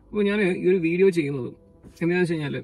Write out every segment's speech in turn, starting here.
അപ്പോൾ ഞാൻ ഈ ഒരു വീഡിയോ ചെയ്യുന്നത് എന്താണെന്ന് വെച്ച് കഴിഞ്ഞാൽ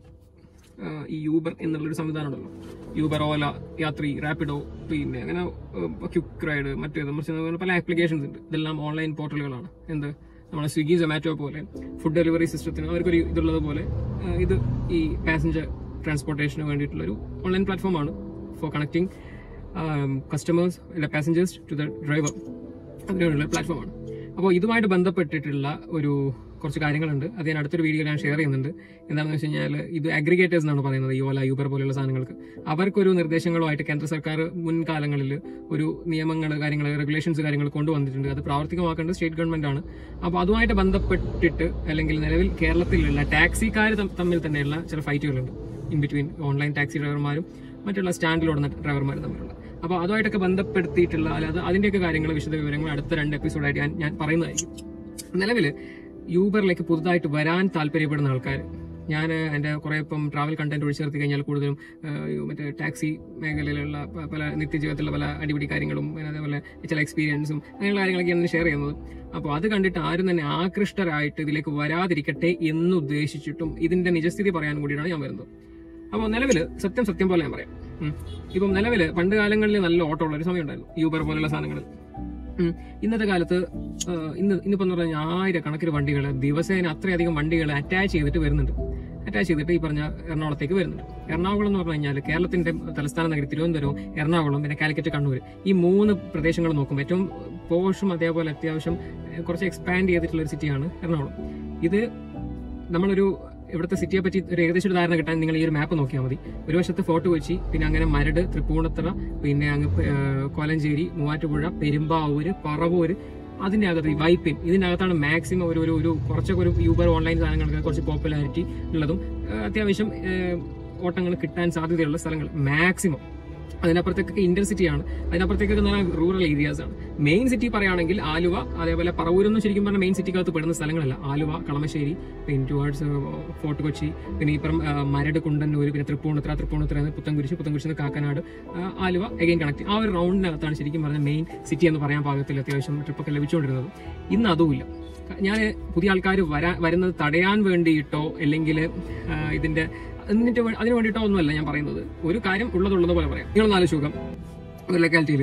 ഈ യൂബർ എന്നുള്ളൊരു സംവിധാനം ഉണ്ടല്ലോ യൂബർ ഓല യാത്രി റാപ്പിഡോ പിന്നെ അങ്ങനെ ക്യുക്ക് റൈഡ് മറ്റേത് മറിച്ച് അങ്ങനെ പല ആപ്ലിക്കേഷൻസ് ഉണ്ട് ഇതെല്ലാം ഓൺലൈൻ പോർട്ടലുകളാണ് എന്ത് നമ്മുടെ സ്വിഗ്ഗി സൊമാറ്റോ പോലെ ഫുഡ് ഡെലിവറി സിസ്റ്റത്തിന് അവർക്കൊരു ഇതുള്ളത് പോലെ ആ, ഇത് ഈ പാസഞ്ചർ ട്രാൻസ്പോർട്ടേഷന് വേണ്ടിയിട്ടുള്ള ഒരു ഓൺലൈൻ പ്ലാറ്റ്ഫോമാണ് ഫോർ കണക്ടിങ് കസ്റ്റമേഴ്സ് അല്ല പാസഞ്ചേഴ്സ് ടു ദ ഡ്രൈവർ അതിനുള്ള പ്ലാറ്റ്ഫോമാണ് അപ്പോൾ ഇതുമായിട്ട് ബന്ധപ്പെട്ടിട്ടുള്ള ഒരു കുറച്ച് കാര്യങ്ങളുണ്ട് അത് ഞാൻ അടുത്തൊരു വീഡിയോ ഞാൻ ഷെയർ ചെയ്യുന്നുണ്ട് എന്താണെന്ന് വെച്ച് കഴിഞ്ഞാൽ ഇത് അഗ്രിഗേറ്റേഴ്സ് എന്നാണ് പറയുന്നത് ഈ ഓല യൂബർ പോലെയുള്ള സാധനങ്ങൾക്ക് അവർക്കൊരു നിർദ്ദേശങ്ങളുമായിട്ട് കേന്ദ്ര സർക്കാർ മുൻകാലങ്ങളിൽ ഒരു നിയമങ്ങൾ കാര്യങ്ങൾ റെഗുലേഷൻസ് കാര്യങ്ങൾ കൊണ്ടുവന്നിട്ടുണ്ട് അത് പ്രാവർത്തികമാക്കേണ്ടത് സ്റ്റേറ്റ് ഗവൺമെന്റ് ആണ് അപ്പോൾ അതുമായിട്ട് ബന്ധപ്പെട്ടിട്ട് അല്ലെങ്കിൽ നിലവിൽ കേരളത്തിലുള്ള ടാക്സിക്കാർ തമ്മിൽ തന്നെയുള്ള ചില ഫൈറ്റുകളുണ്ട് ഇൻ ബിറ്റ്വീൻ ഓൺലൈൻ ടാക്സി ഡ്രൈവർമാരും മറ്റുള്ള സ്റ്റാൻഡിലോടുന്ന ഡ്രൈവർമാരും തമ്മിലുള്ള അപ്പോൾ അതുമായിട്ടൊക്കെ ബന്ധപ്പെടുത്തിയിട്ടുള്ള അല്ലാതെ അതിന്റെയൊക്കെ കാര്യങ്ങൾ വിശദ വിവരങ്ങൾ അടുത്ത രണ്ട് എപ്പിസോഡായിട്ട് ഞാൻ ഞാൻ പറയുന്നതായിരിക്കും നിലവിൽ യൂബറിലേക്ക് പുതുതായിട്ട് വരാൻ താല്പര്യപ്പെടുന്ന ആൾക്കാർ ഞാൻ എൻ്റെ കുറേ ഇപ്പം ട്രാവൽ കണ്ടന്റ് ഒഴിച്ചു നിർത്തി കഴിഞ്ഞാൽ കൂടുതലും ആ, ഈ മറ്റേ ടാക്സി മേഖലയിലുള്ള പ- പല നിത്യജീവിതത്തിലുള്ള പല അടിപിടി കാര്യങ്ങളും പിന്നെ അതേപോലെ ചില എക്സ്പീരിയൻസും അങ്ങനെയുള്ള കാര്യങ്ങളൊക്കെയാണ് ഷെയർ ചെയ്യുന്നത് അപ്പോൾ അത് കണ്ടിട്ട് ആരും തന്നെ ആകൃഷ്ടരായിട്ട് ഇതിലേക്ക് വരാതിരിക്കട്ടെ എന്ന് ഉദ്ദേശിച്ചിട്ടും ഇതിന്റെ നിജസ്ഥിതി പറയാൻ കൂടിയാണ് ഞാൻ വരുന്നത് അപ്പോൾ നിലവിൽ സത്യം സത്യം പോലെ ഞാൻ പറയാം ഉം. ഇപ്പം നിലവിൽ പണ്ട് കാലങ്ങളിൽ നല്ല ഓട്ടം ഉള്ള ഒരു സമയം ഉണ്ടായിരുന്നു യൂബർ പോലുള്ള സാധനങ്ങൾ ഉം. ഇന്നത്തെ കാലത്ത് ആ, ഇന്ന് ഇന്നിപ്പോ എന്ന് പറഞ്ഞാൽ ആയിരക്കണക്കിന് വണ്ടികൾ ദിവസേന അത്രയധികം വണ്ടികൾ അറ്റാച്ച് ചെയ്തിട്ട് വരുന്നുണ്ട് അറ്റാച്ച് ചെയ്തിട്ട് ഈ പറഞ്ഞ എറണാകുളത്തേക്ക് വരുന്നുണ്ട് എറണാകുളം എന്ന് പറഞ്ഞു കഴിഞ്ഞാൽ കേരളത്തിന്റെ തലസ്ഥാന നഗരി തിരുവനന്തപുരം എറണാകുളം പിന്നെ കാലിക്കറ്റ് കണ്ണൂർ ഈ മൂന്ന് പ്രദേശങ്ങൾ നോക്കും ഏറ്റവും പോഷും അതേപോലെ അത്യാവശ്യം ഏഹ്, കുറച്ച് എക്സ്പാൻഡ് ചെയ്തിട്ടുള്ള ഒരു സിറ്റിയാണ് എറണാകുളം ഇത് നമ്മളൊരു ഇവിടുത്തെ സിറ്റിയെ പറ്റി ഒരു ഏകദേശം ഒരു ധാരണ കിട്ടാൻ നിങ്ങൾ ഈ ഒരു മാപ്പ് നോക്കിയാൽ മതി ഒരു വശത്ത് ഫോർട്ട് കൊച്ചി പിന്നെ അങ്ങനെ മരട് തൃപ്പൂണിത്തറ പിന്നെ അങ്ങ് പ- ഏഹ് കോലഞ്ചേരി മൂവാറ്റുപുഴ പെരുമ്പാവൂര് പറവൂര് അതിന്റെ അകത്ത് ഈ വൈപ്പിൻ ഇതിന്റെ അകത്താണ് മാക്സിമം ഒരു ഒരു ഒരു കുറച്ചൊക്കെ ഒരു യൂബർ ഓൺലൈൻ സാധനങ്ങൾക്ക് കുറച്ച് പോപ്പുലാരിറ്റി ഉള്ളതും ഏഹ് അത്യാവശ്യം ഏഹ് ഓട്ടങ്ങൾ കിട്ടാൻ സാധ്യതയുള്ള സ്ഥലങ്ങൾ മാക്സിമം അതിനപ്പുറത്തേക്കൊക്കെ ഇന്റർസിറ്റിയാണ് അതിനപ്പുറത്തേക്കൊക്കെ എന്ന് പറഞ്ഞാൽ റൂറൽ ഏരിയാസ് ആണ് മെയിൻ സിറ്റി പറയുകയാണെങ്കിൽ ആലുവ അതേപോലെ പറവൂരൊന്നും ശരിക്കും പറഞ്ഞാൽ മെയിൻ സിറ്റിക്കകത്ത് പെടുന്ന സ്ഥലങ്ങളല്ല ആലുവ കളമശ്ശേരി പിന്നെ ടുവേർഡ്സ് ഫോർട്ട് കൊച്ചി പിന്നെ ഇപ്പുറം ആ, മരട് കുണ്ടന്നൂർ പിന്നെ തൃപ്പൂണിത്തുറ തൃപ്പൂണിത്തുറ പുത്തൻകുരിശ് പുത്തൻകുരിശ് നിന്ന് കാക്കനാട് ആ, ആലുവ എഗൈൻ കണക്ട് ആ ഒരു റൗണ്ടിനകത്താണ് ശരിക്കും പറഞ്ഞ മെയിൻ സിറ്റി എന്ന് പറയാൻ പാകത്തിൽ അത്യാവശ്യം ട്രിപ്പൊക്കെ ലഭിച്ചുകൊണ്ടിരുന്നത് ഇന്ന് അതുമില്ല ഞാൻ പുതിയ ആൾക്കാർ വരാ വരുന്നത് തടയാൻ വേണ്ടിയിട്ടോ അല്ലെങ്കിൽ ഇതിന്റെ എന്നിട്ട് വേ- അതിന് വേണ്ടിയിട്ടോ ഒന്നുമല്ല ഞാൻ പറയുന്നത് ഒരു കാര്യം ഉള്ളതുള്ളത് പോലെ പറയാം നിങ്ങൾ നാല് സുഖം ഒരു ലൊക്കാലിറ്റിയിൽ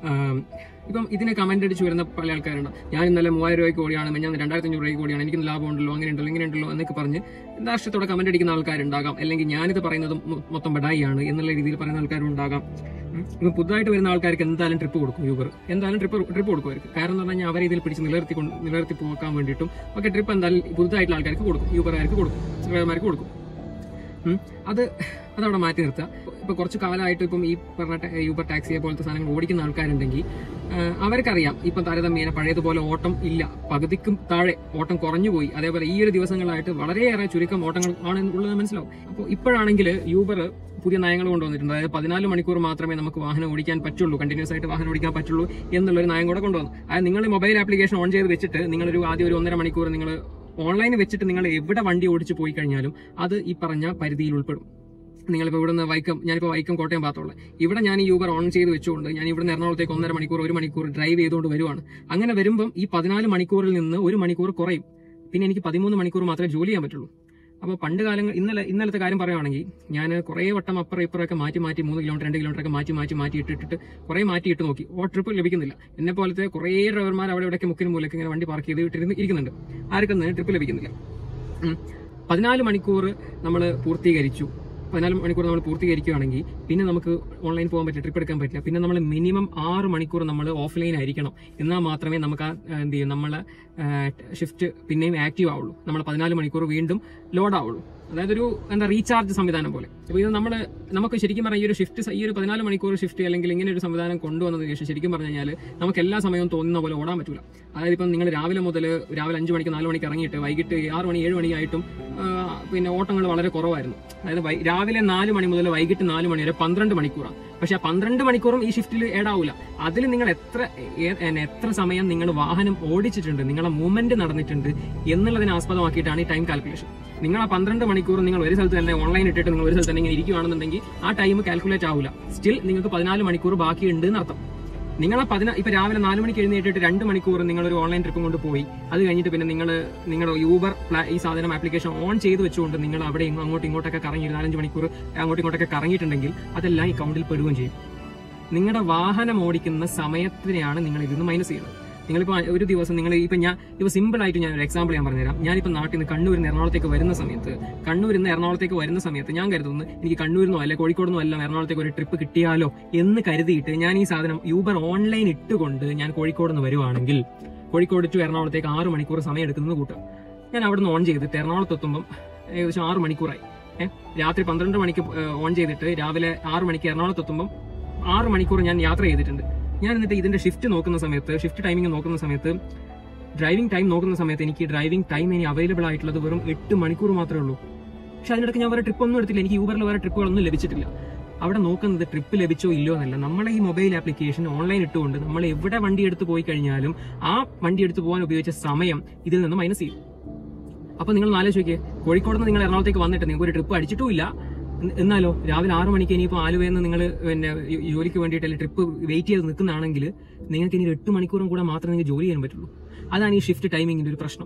ഇപ്പം ഇതിനെ കമന്റ് അടിച്ച് വരുന്ന പല ആൾക്കാരുണ്ട് ഞാൻ ഇന്നലെ മൂവായിരം രൂപയ്ക്ക് ഓടിയാണ് ഞാൻ രണ്ടായിരത്തി അഞ്ഞൂറ് രൂപയ്ക്ക് ഓടിയാണ് എനിക്ക് ലാഭം ഉണ്ടല്ലോ അങ്ങനെ ഉണ്ടല്ലോ ഇങ്ങനെ ഉണ്ടല്ലോ എന്നൊക്കെ പറഞ്ഞ് രാഷ്ട്രത്തോടെ കമന്റ് അടിക്കുന്ന ആൾക്കാരുണ്ടാകാം അല്ലെങ്കിൽ ഞാനിത് പറയുന്നത് മൊ- മൊത്തം ബഡായിയാണ് എന്നുള്ള രീതിയിൽ പറയുന്ന ആൾക്കാരും ഉണ്ടാകാം ഉം. ഇപ്പം പുതുതായിട്ട് വരുന്ന ആൾക്കാർക്ക് എന്തായാലും ട്രിപ്പ് കൊടുക്കും യൂബർ എന്തായാലും ട്രിപ്പ് ട്രിപ്പ് കൊടുക്കുമായിരിക്കും കാരണം എന്ന് പറഞ്ഞാൽ അവരെ ഇതിൽ പിടിച്ച് നിലനിർത്തി കൊണ്ട് നിലനിർത്തി പോക്കാൻ വേണ്ടിയിട്ടും ഒക്കെ ട്രിപ്പ് എന്തായാലും പുതുതായിട്ടുള്ള ആൾക്കാർക്ക് കൊടുക്കും യൂബർകാർക്ക് കൊടുക്കും ഡ്രൈവർമാർക്ക് കൊടുക്കും ഉം. അത് അതവിടെ മാറ്റി നിർത്തുക ഇപ്പൊ കുറച്ച് കാലമായിട്ട് ഇപ്പം ഈ പറഞ്ഞ ടാ- യൂബർ ടാക്സിയെ പോലത്തെ സാധനങ്ങൾ ഓടിക്കുന്ന ആൾക്കാരുണ്ടെങ്കിൽ ആ, അവർക്കറിയാം ഇപ്പം താരതമ്യേന പഴയതുപോലെ ഓട്ടം ഇല്ല പകുതിക്കും താഴെ ഓട്ടം കുറഞ്ഞു പോയി അതേപോലെ ഈ ഒരു ദിവസങ്ങളായിട്ട് വളരെയേറെ ചുരുക്കം ഓട്ടങ്ങൾ ആണ് ഉള്ളത് മനസ്സിലാവും അപ്പോൾ ഇപ്പോഴാണെങ്കിൽ യൂബർ പുതിയ നയങ്ങൾ കൊണ്ടുവന്നിട്ടുണ്ട് അതായത് പതിനാല് മണിക്കൂർ മാത്രമേ നമുക്ക് വാഹനം ഓടിക്കാൻ പറ്റുള്ളൂ കണ്ടിന്യൂസ് ആയിട്ട് വാഹനം ഓടിക്കാൻ പറ്റുള്ളൂ എന്നുള്ളൊരു നയം കൂടെ കൊണ്ടുവന്നു അതായത് നിങ്ങൾ മൊബൈൽ ആപ്ലിക്കേഷൻ ഓൺ ചെയ്ത് വെച്ചിട്ട് നിങ്ങളൊരു ആദ്യം ഒരു ഒന്നര മണിക്കൂർ നിങ്ങൾ ഓൺലൈനിൽ വെച്ചിട്ട് നിങ്ങൾ എവിടെ വണ്ടി ഓടിച്ച് പോയി കഴിഞ്ഞാലും അത് ഈ പറഞ്ഞ പരിധിയിൽ ഉൾപ്പെടും നിങ്ങളിപ്പോൾ ഇവിടുന്ന് വൈക്കം ഞാനിപ്പോൾ വൈക്കം കോട്ടയം ഭാഗത്തുള്ള ഇവിടെ ഞാൻ ഈ യൂബർ ഓൺ ചെയ്ത് വെച്ചുകൊണ്ട് ഞാൻ ഇവിടുന്ന് എറണാകുളത്തേക്ക് ഒന്നര മണിക്കൂർ ഒരു മണിക്കൂർ ഡ്രൈവ് ചെയ്തുകൊണ്ട് വരുവാണ് അങ്ങനെ വരുമ്പം ഈ പതിനാല് മണിക്കൂറിൽ നിന്ന് ഒരു മണിക്കൂർ കുറയും പിന്നെ എനിക്ക് പതിമൂന്ന് മണിക്കൂർ മാത്രമേ ജോലി ചെയ്യാൻ പറ്റുള്ളൂ അപ്പോൾ പണ്ട് കാലങ്ങൾ ഇന്നലെ ഇന്നലത്തെ കാര്യം പറയുവാണെങ്കിൽ ഞാൻ കുറേ വട്ടം അപ്പുറം ഇപ്പുറമൊക്കെ മാറ്റി മാറ്റി മൂന്ന് കിലോമീറ്റർ രണ്ട് കിലോമീറ്റർ ഒക്കെ മാറ്റി മാറ്റി മാറ്റി ഇട്ടിട്ട് കുറേ മാറ്റി ഇട്ട് നോക്കി ഓ ട്രിപ്പ് ലഭിക്കുന്നില്ല എന്നെ പോലത്തെ കുറേ ഡ്രൈവർമാർ അവിടെ ഇവിടെയൊക്കെ മുക്കിന് മൂലൊക്കെ ഇങ്ങനെ വണ്ടി പാർക്ക് ചെയ്ത് ഇട്ടിരുന്ന് ഇരിക്കുന്നുണ്ട് ആർക്കും തന്നെ ട്രിപ്പ് ലഭിക്കുന്നില്ല ഉം. പതിനാല് മണിക്കൂർ നമ്മൾ പൂർത്തീകരിച്ചു പതിനാല് മണിക്കൂർ നമ്മൾ പൂർത്തീകരിക്കുകയാണെങ്കിൽ പിന്നെ നമുക്ക് ഓൺലൈൻ പോകാൻ പറ്റില്ല ട്രിപ്പ് എടുക്കാൻ പറ്റില്ല പിന്നെ നമ്മൾ മിനിമം ആറ് മണിക്കൂർ നമ്മൾ ഓഫ്ലൈൻ ആയിരിക്കണം എന്നാൽ മാത്രമേ നമുക്ക് ആ ആ, എന്ത് ചെയ്യും നമ്മളെ ഷിഫ്റ്റ് പിന്നെയും ആക്റ്റീവ് ആവുള്ളൂ നമ്മൾ പതിനാല് മണിക്കൂർ വീണ്ടും ലോഡ് ആവുള്ളൂ അതായത് ഒരു എന്താ റീചാർജ് സംവിധാനം പോലെ അപ്പോൾ ഇത് നമ്മൾ നമുക്ക് ശരിക്കും പറഞ്ഞാൽ ഈ ഒരു ഷിഫ്റ്റ് ഈ ഒരു പതിനാല് മണിക്കൂർ ഷിഫ്റ്റ് അല്ലെങ്കിൽ ഇങ്ങനെ ഒരു സംവിധാനം കൊണ്ടുവന്നതിന് ശേഷം ശരിക്കും പറഞ്ഞു കഴിഞ്ഞാൽ നമുക്ക് എല്ലാ സമയവും തോന്നുന്ന പോലെ ഓടാൻ പറ്റില്ല അതായത് ഇപ്പം നിങ്ങൾ രാവിലെ മുതൽ രാവിലെ അഞ്ച് മണിക്ക് നാല് മണിക്ക് ഇറങ്ങിയിട്ട് വൈകിട്ട് ആറ് മണി ഏഴ് മണിയായിട്ടും ആ, പിന്നെ ഓട്ടങ്ങൾ വളരെ കുറവായിരുന്നു അതായത് വൈ- രാവിലെ നാല് മണി മുതൽ വൈകിട്ട് നാല് മണി വരെ പന്ത്രണ്ട് മണിക്കൂറാണ് പക്ഷെ ആ പന്ത്രണ്ട് മണിക്കൂറും ഈ ഷിഫ്റ്റിൽ ഏടാവില്ല അതിൽ നിങ്ങൾ എത്ര ഏ- എ- എത്ര സമയം നിങ്ങൾ വാഹനം ഓടിച്ചിട്ടുണ്ട് നിങ്ങളെ മൂവ്മെന്റ് നടന്നിട്ടുണ്ട് എന്നുള്ളതിനെ ആസ്പദമാക്കിയിട്ടാണ് ഈ ടൈം കാൽക്കുലേഷൻ നിങ്ങൾ ആ പന്ത്രണ്ട് മണിക്കൂർ നിങ്ങൾ ഒരു സ്ഥലത്ത് തന്നെ ഓൺലൈൻ ഇട്ടിട്ട് നിങ്ങൾ ഒരു സ്ഥലത്ത് തന്നെ ഇങ്ങനെ ഇരിക്കുകയാണെന്നുണ്ടെങ്കിൽ ആ ടൈം കാൽക്കുലേറ്റ് ആവില്ല സ്റ്റിൽ നിങ്ങൾക്ക് പതിനാല് മണിക്കൂർ ബാക്കിയുണ്ട് എന്നർത്ഥം നിങ്ങൾ ആ പതിന ഇപ്പൊ രാവിലെ നാല് മണിക്ക് എഴുന്നേറ്റിട്ട് രണ്ട് മണിക്കൂർ നിങ്ങൾ ഒരു ഓൺലൈൻ ട്രിപ്പും കൊണ്ട് പോയി അത് കഴിഞ്ഞിട്ട് പിന്നെ നിങ്ങൾ നിങ്ങളുടെ യൂബർ പ്ലാ- ഈ സാധനം ആപ്ലിക്കേഷൻ ഓൺ ചെയ്ത് വെച്ചുകൊണ്ട് നിങ്ങൾ അവിടെ ഇങ്ങ് അങ്ങോട്ടും ഇങ്ങോട്ടൊക്കെ കറങ്ങി ഒരു നാലഞ്ച് മണിക്കൂർ അങ്ങോട്ടും ഇങ്ങോട്ടൊക്കെ കറങ്ങിയിട്ടുണ്ടെങ്കിൽ അതെല്ലാം ഈ കൗണ്ടിൽ പെടുകയും ചെയ്യും നിങ്ങളുടെ വാഹനം ഓടിക്കുന്ന സമയത്തിനെയാണ് നിങ്ങൾ ഇതിന്ന് മൈനസ് ചെയ്യുന്നത് നിങ്ങളിപ്പോൾ ഒരു ദിവസം നിങ്ങൾ ഇപ്പൊ ഞാൻ ഇപ്പൊ സിമ്പിൾ ആയിട്ട് ഞാൻ ഒരു എക്സാമ്പിൾ ഞാൻ പറഞ്ഞുതരാം ഞാനിപ്പോ നാട്ടിൽ നിന്ന് കണ്ണൂരിൽ നിന്ന് എറണാകുളത്തേക്ക് വരുന്ന സമയത്ത് കണ്ണൂരിൽ നിന്ന് എറണാകുളത്തേക്ക് വരുന്ന സമയത്ത് ഞാൻ കരുതുന്നു എനിക്ക് കണ്ണൂരിൽ നിന്നോ അല്ലെ കോഴിക്കോട് നിന്നോ എല്ലാം എറണാകുളത്തേക്ക് ഒരു ട്രിപ്പ് കിട്ടിയാലോ എന്ന് കരുതിയിട്ട് ഞാൻ ഈ സാധനം യൂബർ ഓൺലൈൻ ഇട്ടുകൊണ്ട് ഞാൻ കോഴിക്കോട് നിന്ന് വരുവാണെങ്കിൽ കോഴിക്കോട് ടു എറണാകുളത്തേക്ക് ആറ് മണിക്കൂർ സമയം എടുക്കുന്നത് കൂട്ടുക ഞാൻ അവിടെ നിന്ന് ഓൺ ചെയ്തിട്ട് എറണാകുളത്ത് എത്തുമ്പം ഏകദേശം ആറ് മണിക്കൂറായി ഏഹ് രാത്രി പന്ത്രണ്ട് മണിക്ക് ഓൺ ചെയ്തിട്ട് രാവിലെ ആറ് മണിക്ക് എറണാകുളത്ത് എത്തുമ്പം ആറ് മണിക്കൂർ ഞാൻ യാത്ര ചെയ്തിട്ടുണ്ട് ഞാൻ എന്നിട്ട് ഇതിന്റെ ഷിഫ്റ്റ് നോക്കുന്ന സമയത്ത് ഷിഫ്റ്റ് ടൈമിംഗ് നോക്കുന്ന സമയത്ത് ഡ്രൈവിംഗ് ടൈം നോക്കുന്ന സമയത്ത് എനിക്ക് ഡ്രൈവിംഗ് ടൈം ഇനി അവൈലബിൾ ആയിട്ടുള്ളത് വെറും എട്ട് മണിക്കൂർ മാത്രമേ ഉള്ളൂ പക്ഷെ അതിനിടയ്ക്ക് ഞാൻ വേറെ ട്രിപ്പ് ഒന്നും എടുത്തില്ല എനിക്ക് യൂബറിൽ വേറെ ട്രിപ്പുകളൊന്നും ലഭിച്ചിട്ടില്ല അവിടെ നോക്കുന്നത് ട്രിപ്പ് ലഭിച്ചോ ഇല്ലയോ എന്നല്ല നമ്മളെ ഈ മൊബൈൽ ആപ്ലിക്കേഷൻ ഓൺലൈൻ ഇട്ടുകൊണ്ട് നമ്മൾ എവിടെ വണ്ടി എടുത്ത് പോയി കഴിഞ്ഞാലും ആ വണ്ടി എടുത്ത് പോകാൻ ഉപയോഗിച്ച സമയം ഇതിൽ നിന്ന് മൈനസ് ചെയ്യും അപ്പൊ നിങ്ങൾ ആലോചിച്ച് നോക്കിയേ കോഴിക്കോട് നിന്ന് നിങ്ങൾ എറണാകുളത്തേക്ക് വന്നിട്ട് നിങ്ങൾക്ക് ഒരു ട്രിപ്പ് അടിച്ചിട്ടുമില്ല എന്ന- എന്നാലോ രാവിലെ ആറു മണിക്ക് ഇനിയിപ്പോൾ ആലുവയിൽ നിന്ന് നിങ്ങൾ പിന്നെ ഈ- ജോലിക്ക് വേണ്ടിയിട്ട് അല്ലെങ്കിൽ ട്രിപ്പ് വെയിറ്റ് ചെയ്ത് നിൽക്കുന്നതാണെങ്കിൽ നിങ്ങൾക്ക് ഇനി ഒരു എട്ട് മണിക്കൂറും കൂടെ മാത്രമേ നിങ്ങൾക്ക് ജോലി ചെയ്യാൻ പറ്റുള്ളൂ അതാണ് ഈ ഷിഫ്റ്റ് ടൈമിങ്ങിന്റെ ഒരു പ്രശ്നം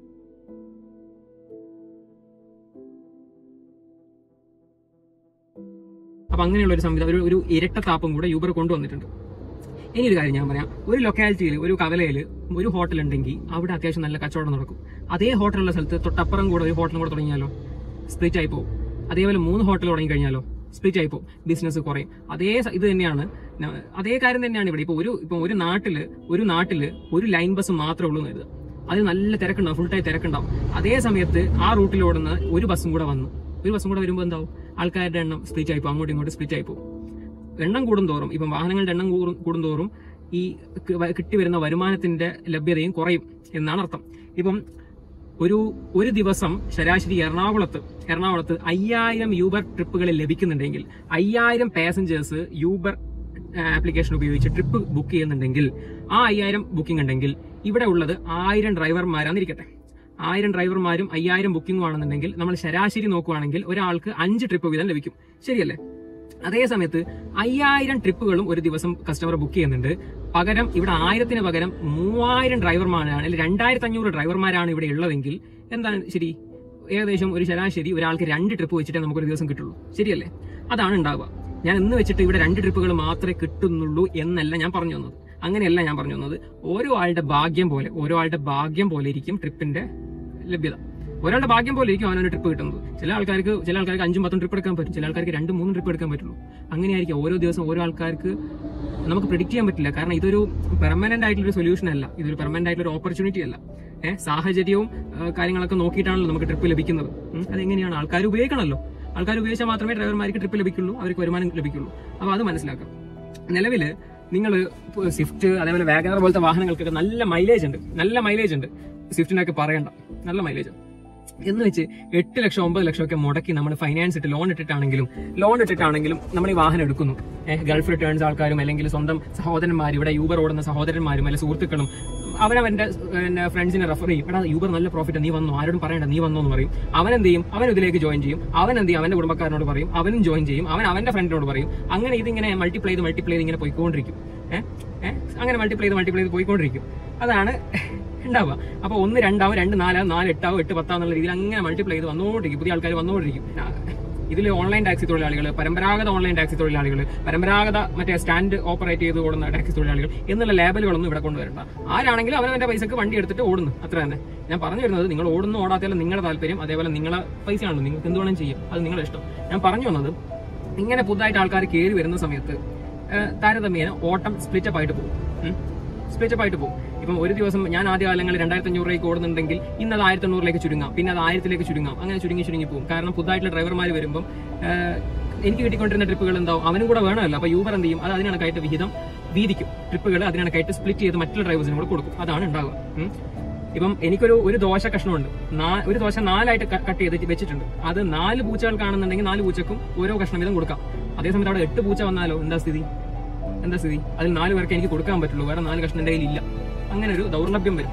അപ്പൊ അങ്ങനെയുള്ള ഒരു സംവിധാനം ഒരു ഒരു ഇരട്ടത്താപ്പും കൂടെ യൂബർ കൊണ്ടുവന്നിട്ടുണ്ട് ഇനി ഒരു കാര്യം ഞാൻ പറയാം ഒരു ലൊക്കാലിറ്റിയിൽ ഒരു കവലയിൽ ഒരു ഹോട്ടൽ ഉണ്ടെങ്കിൽ അവിടെ അത്യാവശ്യം നല്ല കച്ചവടം നടക്കും അതേ ഹോട്ടലുള്ള സ്ഥലത്ത് തൊട്ടപ്പുറം കൂടെ ഒരു ഹോട്ടലും കൂടെ തുടങ്ങിയാലോ സ്പ്ലിറ്റ് ആയി പോകും അതേപോലെ മൂന്ന് ഹോട്ടൽ തുടങ്ങി കഴിഞ്ഞാലോ സ്പ്ലിറ്റ് ആയി പോകും ബിസിനസ് കുറയും അതേ സ- ഇത് തന്നെയാണ് ന- അതേ കാര്യം തന്നെയാണ് ഇവിടെ ഇപ്പൊ ഒരു ഇപ്പൊ ഒരു നാട്ടില് ഒരു നാട്ടില് ഒരു ലൈൻ ബസ് മാത്രമേ ഉള്ളൂ എന്ന് കരുതുക അത് നല്ല തിരക്കുണ്ടാവും ഫുൾ ടൈം തിരക്കുണ്ടാവും അതേ സമയത്ത് ആ റൂട്ടിൽ ഓടുന്ന ഒരു ബസ്സും കൂടെ വന്നു ഒരു ബസ്സും കൂടെ വരുമ്പോൾ എന്താവും ആൾക്കാരുടെ എണ്ണം സ്പ്ലിറ്റ് ആയി പോകും അങ്ങോട്ടും ഇങ്ങോട്ടും സ്പ്ലിറ്റ് ആയി പോകും എണ്ണം കൂടുന്തോറും ഇപ്പം വാഹനങ്ങളുടെ എണ്ണം കൂടും- കൂടുന്തോറും ഈ കി- വ- കിട്ടിവരുന്ന വരുമാനത്തിന്റെ ലഭ്യതയും കുറയും എന്നാണ് അർത്ഥം ഇപ്പം ഒരു ഒരു ദിവസം ശരാശരി എറണാകുളത്ത് എറണാകുളത്ത് അയ്യായിരം യൂബർ ട്രിപ്പുകൾ ലഭിക്കുന്നുണ്ടെങ്കിൽ അയ്യായിരം പാസഞ്ചേഴ്സ് യൂബർ ആപ്ലിക്കേഷൻ ഉപയോഗിച്ച് ട്രിപ്പ് ബുക്ക് ചെയ്യുന്നുണ്ടെങ്കിൽ ആ അയ്യായിരം ബുക്കിംഗ് ഉണ്ടെങ്കിൽ ഇവിടെ ഉള്ളത് ആയിരം ഡ്രൈവർമാരാന്നിരിക്കട്ടെ ആയിരം ഡ്രൈവർമാരും അയ്യായിരം ബുക്കിംഗും ആണെന്നുണ്ടെങ്കിൽ നമ്മൾ ശരാശരി നോക്കുവാണെങ്കിൽ ഒരാൾക്ക് അഞ്ച് ട്രിപ്പ് വീതം ലഭിക്കും ശരിയല്ലേ അതേ സമയത്ത് അയ്യായിരം ട്രിപ്പുകളും ഒരു ദിവസം കസ്റ്റമർ ബുക്ക് ചെയ്യുന്നുണ്ട് പകരം ഇവിടെ ആയിരത്തിന് പകരം മൂവായിരം ഡ്രൈവർമാരാണ് അല്ലെങ്കിൽ രണ്ടായിരത്തി അഞ്ഞൂറ് ഡ്രൈവർമാരാണ് ഇവിടെ ഉള്ളതെങ്കിൽ എന്താണ് ശരി ഏകദേശം ഒരു ശരാശരി ഒരാൾക്ക് രണ്ട് ട്രിപ്പ് വെച്ചിട്ടേ നമുക്കൊരു ദിവസം കിട്ടുള്ളൂ ശരിയല്ലേ അതാണ് ഉണ്ടാവുക ഞാൻ ഇന്ന് വെച്ചിട്ട് ഇവിടെ രണ്ട് ട്രിപ്പുകൾ മാത്രമേ കിട്ടുന്നുള്ളൂ എന്നല്ല ഞാൻ പറഞ്ഞു വന്നത് അങ്ങനെയല്ല ഞാൻ പറഞ്ഞു വന്നത് ഓരോ ആളുടെ ഭാഗ്യം പോലെ ഓരോ ആളുടെ ഭാഗ്യം പോലെ ഇരിക്കും ട്രിപ്പിന്റെ ലഭ്യത ഒരാളുടെ ഭാഗ്യം പോലെ ഇരിക്കും അവനൊരു ട്രിപ്പ് കിട്ടുന്നത് ചില ആൾക്കാർക്ക് ചില ആൾക്കാർക്ക് അഞ്ചും പത്തും ട്രിപ്പ് എടുക്കാൻ പറ്റും ചില ആൾക്കാർക്ക് രണ്ടും മൂന്നും ട്രിപ്പ് എടുക്കാൻ പറ്റുള്ളൂ അങ്ങനെയായിരിക്കും ഓരോ ദിവസം ഓരോ ആൾക്കാർക്ക് നമുക്ക് പ്രിഡിക്റ്റ് ചെയ്യാൻ പറ്റില്ല കാരണം ഇതൊരു പെർമനന്റ് ആയിട്ടുള്ള സൊല്യൂഷൻ അല്ല ഇതൊരു പെർമനന്റ് ആയിട്ടുള്ള ഒരു ഓപ്പർച്യൂണിറ്റി അല്ല ഏഹ് സാഹചര്യവും ആ, കാര്യങ്ങളൊക്കെ നോക്കിയിട്ടാണല്ലോ നമുക്ക് ട്രിപ്പ് ലഭിക്കുന്നത് ഉം. അതെങ്ങനെയാണ് ആൾക്കാർ ഉപയോഗിക്കണമല്ലോ ആൾക്കാർ ഉപയോഗിച്ചാൽ മാത്രമേ ഡ്രൈവർമാർക്ക് ട്രിപ്പ് ലഭിക്കുള്ളൂ അവർക്ക് വരുമാനം ലഭിക്കുള്ളൂ അപ്പോൾ അത് മനസ്സിലാക്കാം നിലവില് നിങ്ങൾ സ്വിഫ്റ്റ് അതേപോലെ വാഗനർ പോലത്തെ വാഹനങ്ങൾക്കൊക്കെ നല്ല മൈലേജ് ഉണ്ട് നല്ല മൈലേജ് ഉണ്ട് സ്വിഫ്റ്റിനൊക്കെ പറയണ്ട നല്ല മൈലേജ് എന്ന് വെച്ച് എട്ട് ലക്ഷം ഒമ്പത് ലക്ഷം ഒക്കെ മുടക്കി നമ്മൾ ഫൈനാൻസ് ഇട്ട് ലോൺ ഇട്ടിട്ടാണെങ്കിലും ലോൺ ഇട്ടിട്ടാണെങ്കിലും നമ്മൾ ഈ വാഹനം എടുക്കുന്നു ഏഹ് ഗൾഫ് റിട്ടേൺസ് ആൾക്കാരും അല്ലെങ്കിൽ സ്വന്തം സഹോദരന്മാരും ഇവിടെ യൂബർ ഓടുന്ന സഹോദരന്മാരും അല്ലെങ്കിൽ സുഹൃത്തുക്കളും അവനവന്റെ പിന്നെ ഫ്രണ്ട്സിനെ റെഫർ ചെയ്യും എടാ യൂബർ നല്ല പ്രോഫിറ്റ് നീ വന്നോ ആരോടും പറയണ്ട നീ വന്നോ എന്ന് പറയും അവൻ എന്ത് ചെയ്യും അവൻ ഇതിലേക്ക് ജോയിൻ ചെയ്യും അവൻ എന്ത് ചെയ്യും അവന്റെ കുടുംബക്കാരനോട് പറയും അവനും ജോയിൻ ചെയ്യും അവൻ അവന്റെ ഫ്രണ്ടിനോട് പറയും അങ്ങനെ ഇതിങ്ങനെ മൾട്ടിപ്ലൈ ചെയ്ത് മൾട്ടിപ്ലൈ ചെയ്ത് ഇങ്ങനെ പോയിക്കൊണ്ടിരിക്കും ഏഹ് ഏഹ് അങ്ങനെ മൾട്ടിപ്ലൈ ചെയ്ത് മൾട്ടിപ്ലൈ ചെയ്ത് പോയിക്കൊണ്ടിരിക്കും അതാണ് ഉണ്ടാവുക അപ്പൊ ഒന്ന് രണ്ടാവും രണ്ട് നാലാവും നാല് എട്ടാവും എട്ട് പത്താവും എന്നുള്ള രീതിയിൽ അങ്ങനെ മൾട്ടിപ്ലൈ ചെയ്ത് വന്നുകൊണ്ടിരിക്കും പുതിയ ആൾക്കാർ വന്നുകൊണ്ടിരിക്കും ഇതിൽ ഓൺലൈൻ ടാക്സി തൊഴിലാളികൾ പരമ്പരാഗത ഓൺലൈൻ ടാക്സി തൊഴിലാളികൾ പരമ്പരാഗത മറ്റേ സ്റ്റാൻഡ് ഓപ്പറേറ്റ് ചെയ്ത് ഓടുന്ന ടാക്സി തൊഴിലാളികൾ എന്നുള്ള ലേബലുകളൊന്നും ഇവിടെ കൊണ്ടുവരണ്ട ആരാണെങ്കിലും അവനവന്റെ പൈസക്ക് വണ്ടി എടുത്തിട്ട് ഓടുന്നു അത്ര തന്നെ ഞാൻ പറഞ്ഞു വരുന്നത് നിങ്ങൾ ഓടുന്ന ഓടാത്തല്ല നിങ്ങളുടെ താല്പര്യം അതേപോലെ നിങ്ങളെ പൈസയാണല്ലോ നിങ്ങൾക്ക് എന്ത് വേണം ചെയ്യാം അത് നിങ്ങളുടെ ഇഷ്ടം ഞാൻ പറഞ്ഞു വന്നത് ഇങ്ങനെ പുതുതായിട്ട് ആൾക്കാർ കയറി വരുന്ന സമയത്ത് ഏഹ്, താരതമ്യേന ഓട്ടം സ്പ്ലിറ്റപ്പ് ആയിട്ട് പോകും സ്പ്ലിറ്റപ്പ് ആയിട്ട് പോകും ഇപ്പം ഒരു ദിവസം ഞാൻ ആദ്യ കാലങ്ങളിൽ രണ്ടായിരത്തി അഞ്ഞൂറ് രൂപയ്ക്ക് ഓടുന്നുണ്ടെങ്കിൽ ഇന്ന് അത് ആയിരത്തി എണ്ണൂറിലേക്ക് ചുരുങ്ങാം പിന്നെ അത് ആയിരത്തിലേക്ക് ചുരുങ്ങാം അങ്ങനെ ചുരുങ്ങി ചുരുങ്ങി പോകും കാരണം പുതുതായിട്ടുള്ള ഡ്രൈവർമാർ വരുമ്പം ഏഹ്, എനിക്ക് കിട്ടിക്കൊണ്ടിരുന്ന ട്രിപ്പുകൾ എന്താവും അവനും കൂടെ വേണമല്ലോ അപ്പൊ യൂബർ എന്ത് ചെയ്യും അത് അതിനകത്തായിട്ട് വിഹിതം വീതിക്കും ട്രിപ്പുകൾ അതിനകത്തായിട്ട് സ്പ്ലിറ്റ് ചെയ്ത് മറ്റുള്ള ഡ്രൈവേഴ്സിനും കൂടെ കൊടുക്കും അതാണ് ഉണ്ടാവുക ഉം. ഇപ്പം എനിക്കൊരു ഒരു ദോശ കഷ്ണമുണ്ട് നാ- ഒരു ദോശ നാലായിട്ട് ക- കട്ട് ചെയ്ത് വെച്ചിട്ടുണ്ട് അത് നാല് പൂച്ചകൾ കാണുന്നുണ്ടെങ്കിൽ നാല് പൂച്ചക്കും ഓരോ കഷ്ണം വീതം കൊടുക്കാം അതേസമയത്ത് അവിടെ എട്ട് പൂച്ച വന്നാലോ എന്താ സ്ഥിതി എന്താ സ്ഥിതി അതിൽ നാല് പേർക്ക് എനിക്ക് കൊടുക്കാൻ പറ്റുള്ളൂ വേറെ നാല് കഷ്ണം എൻ്റെ കയ്യിൽ ഇല്ല അങ്ങനെ ഒരു ദൗർലഭ്യം വരും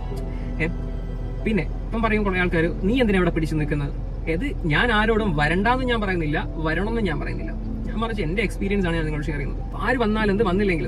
ഏ? പിന്നെ ഇപ്പം പറയും കുറെ ആൾക്കാർ നീ എന്തിനാ ഇവിടെ പിടിച്ചു നിൽക്കുന്നത് ഏത് ഞാൻ ആരോടും വരണ്ടാന്ന് ഞാൻ പറയുന്നില്ല വരണമെന്നും ഞാൻ പറയുന്നില്ല ഞാൻ മറിച്ച് എന്റെ എക്സ്പീരിയൻസ് ആണ് ഞാൻ നിങ്ങളോട് ഷെയർ ചെയ്യുന്നത് ആര് വന്നാലും എന്ത് വന്നില്ലെങ്കിൽ എന്ത്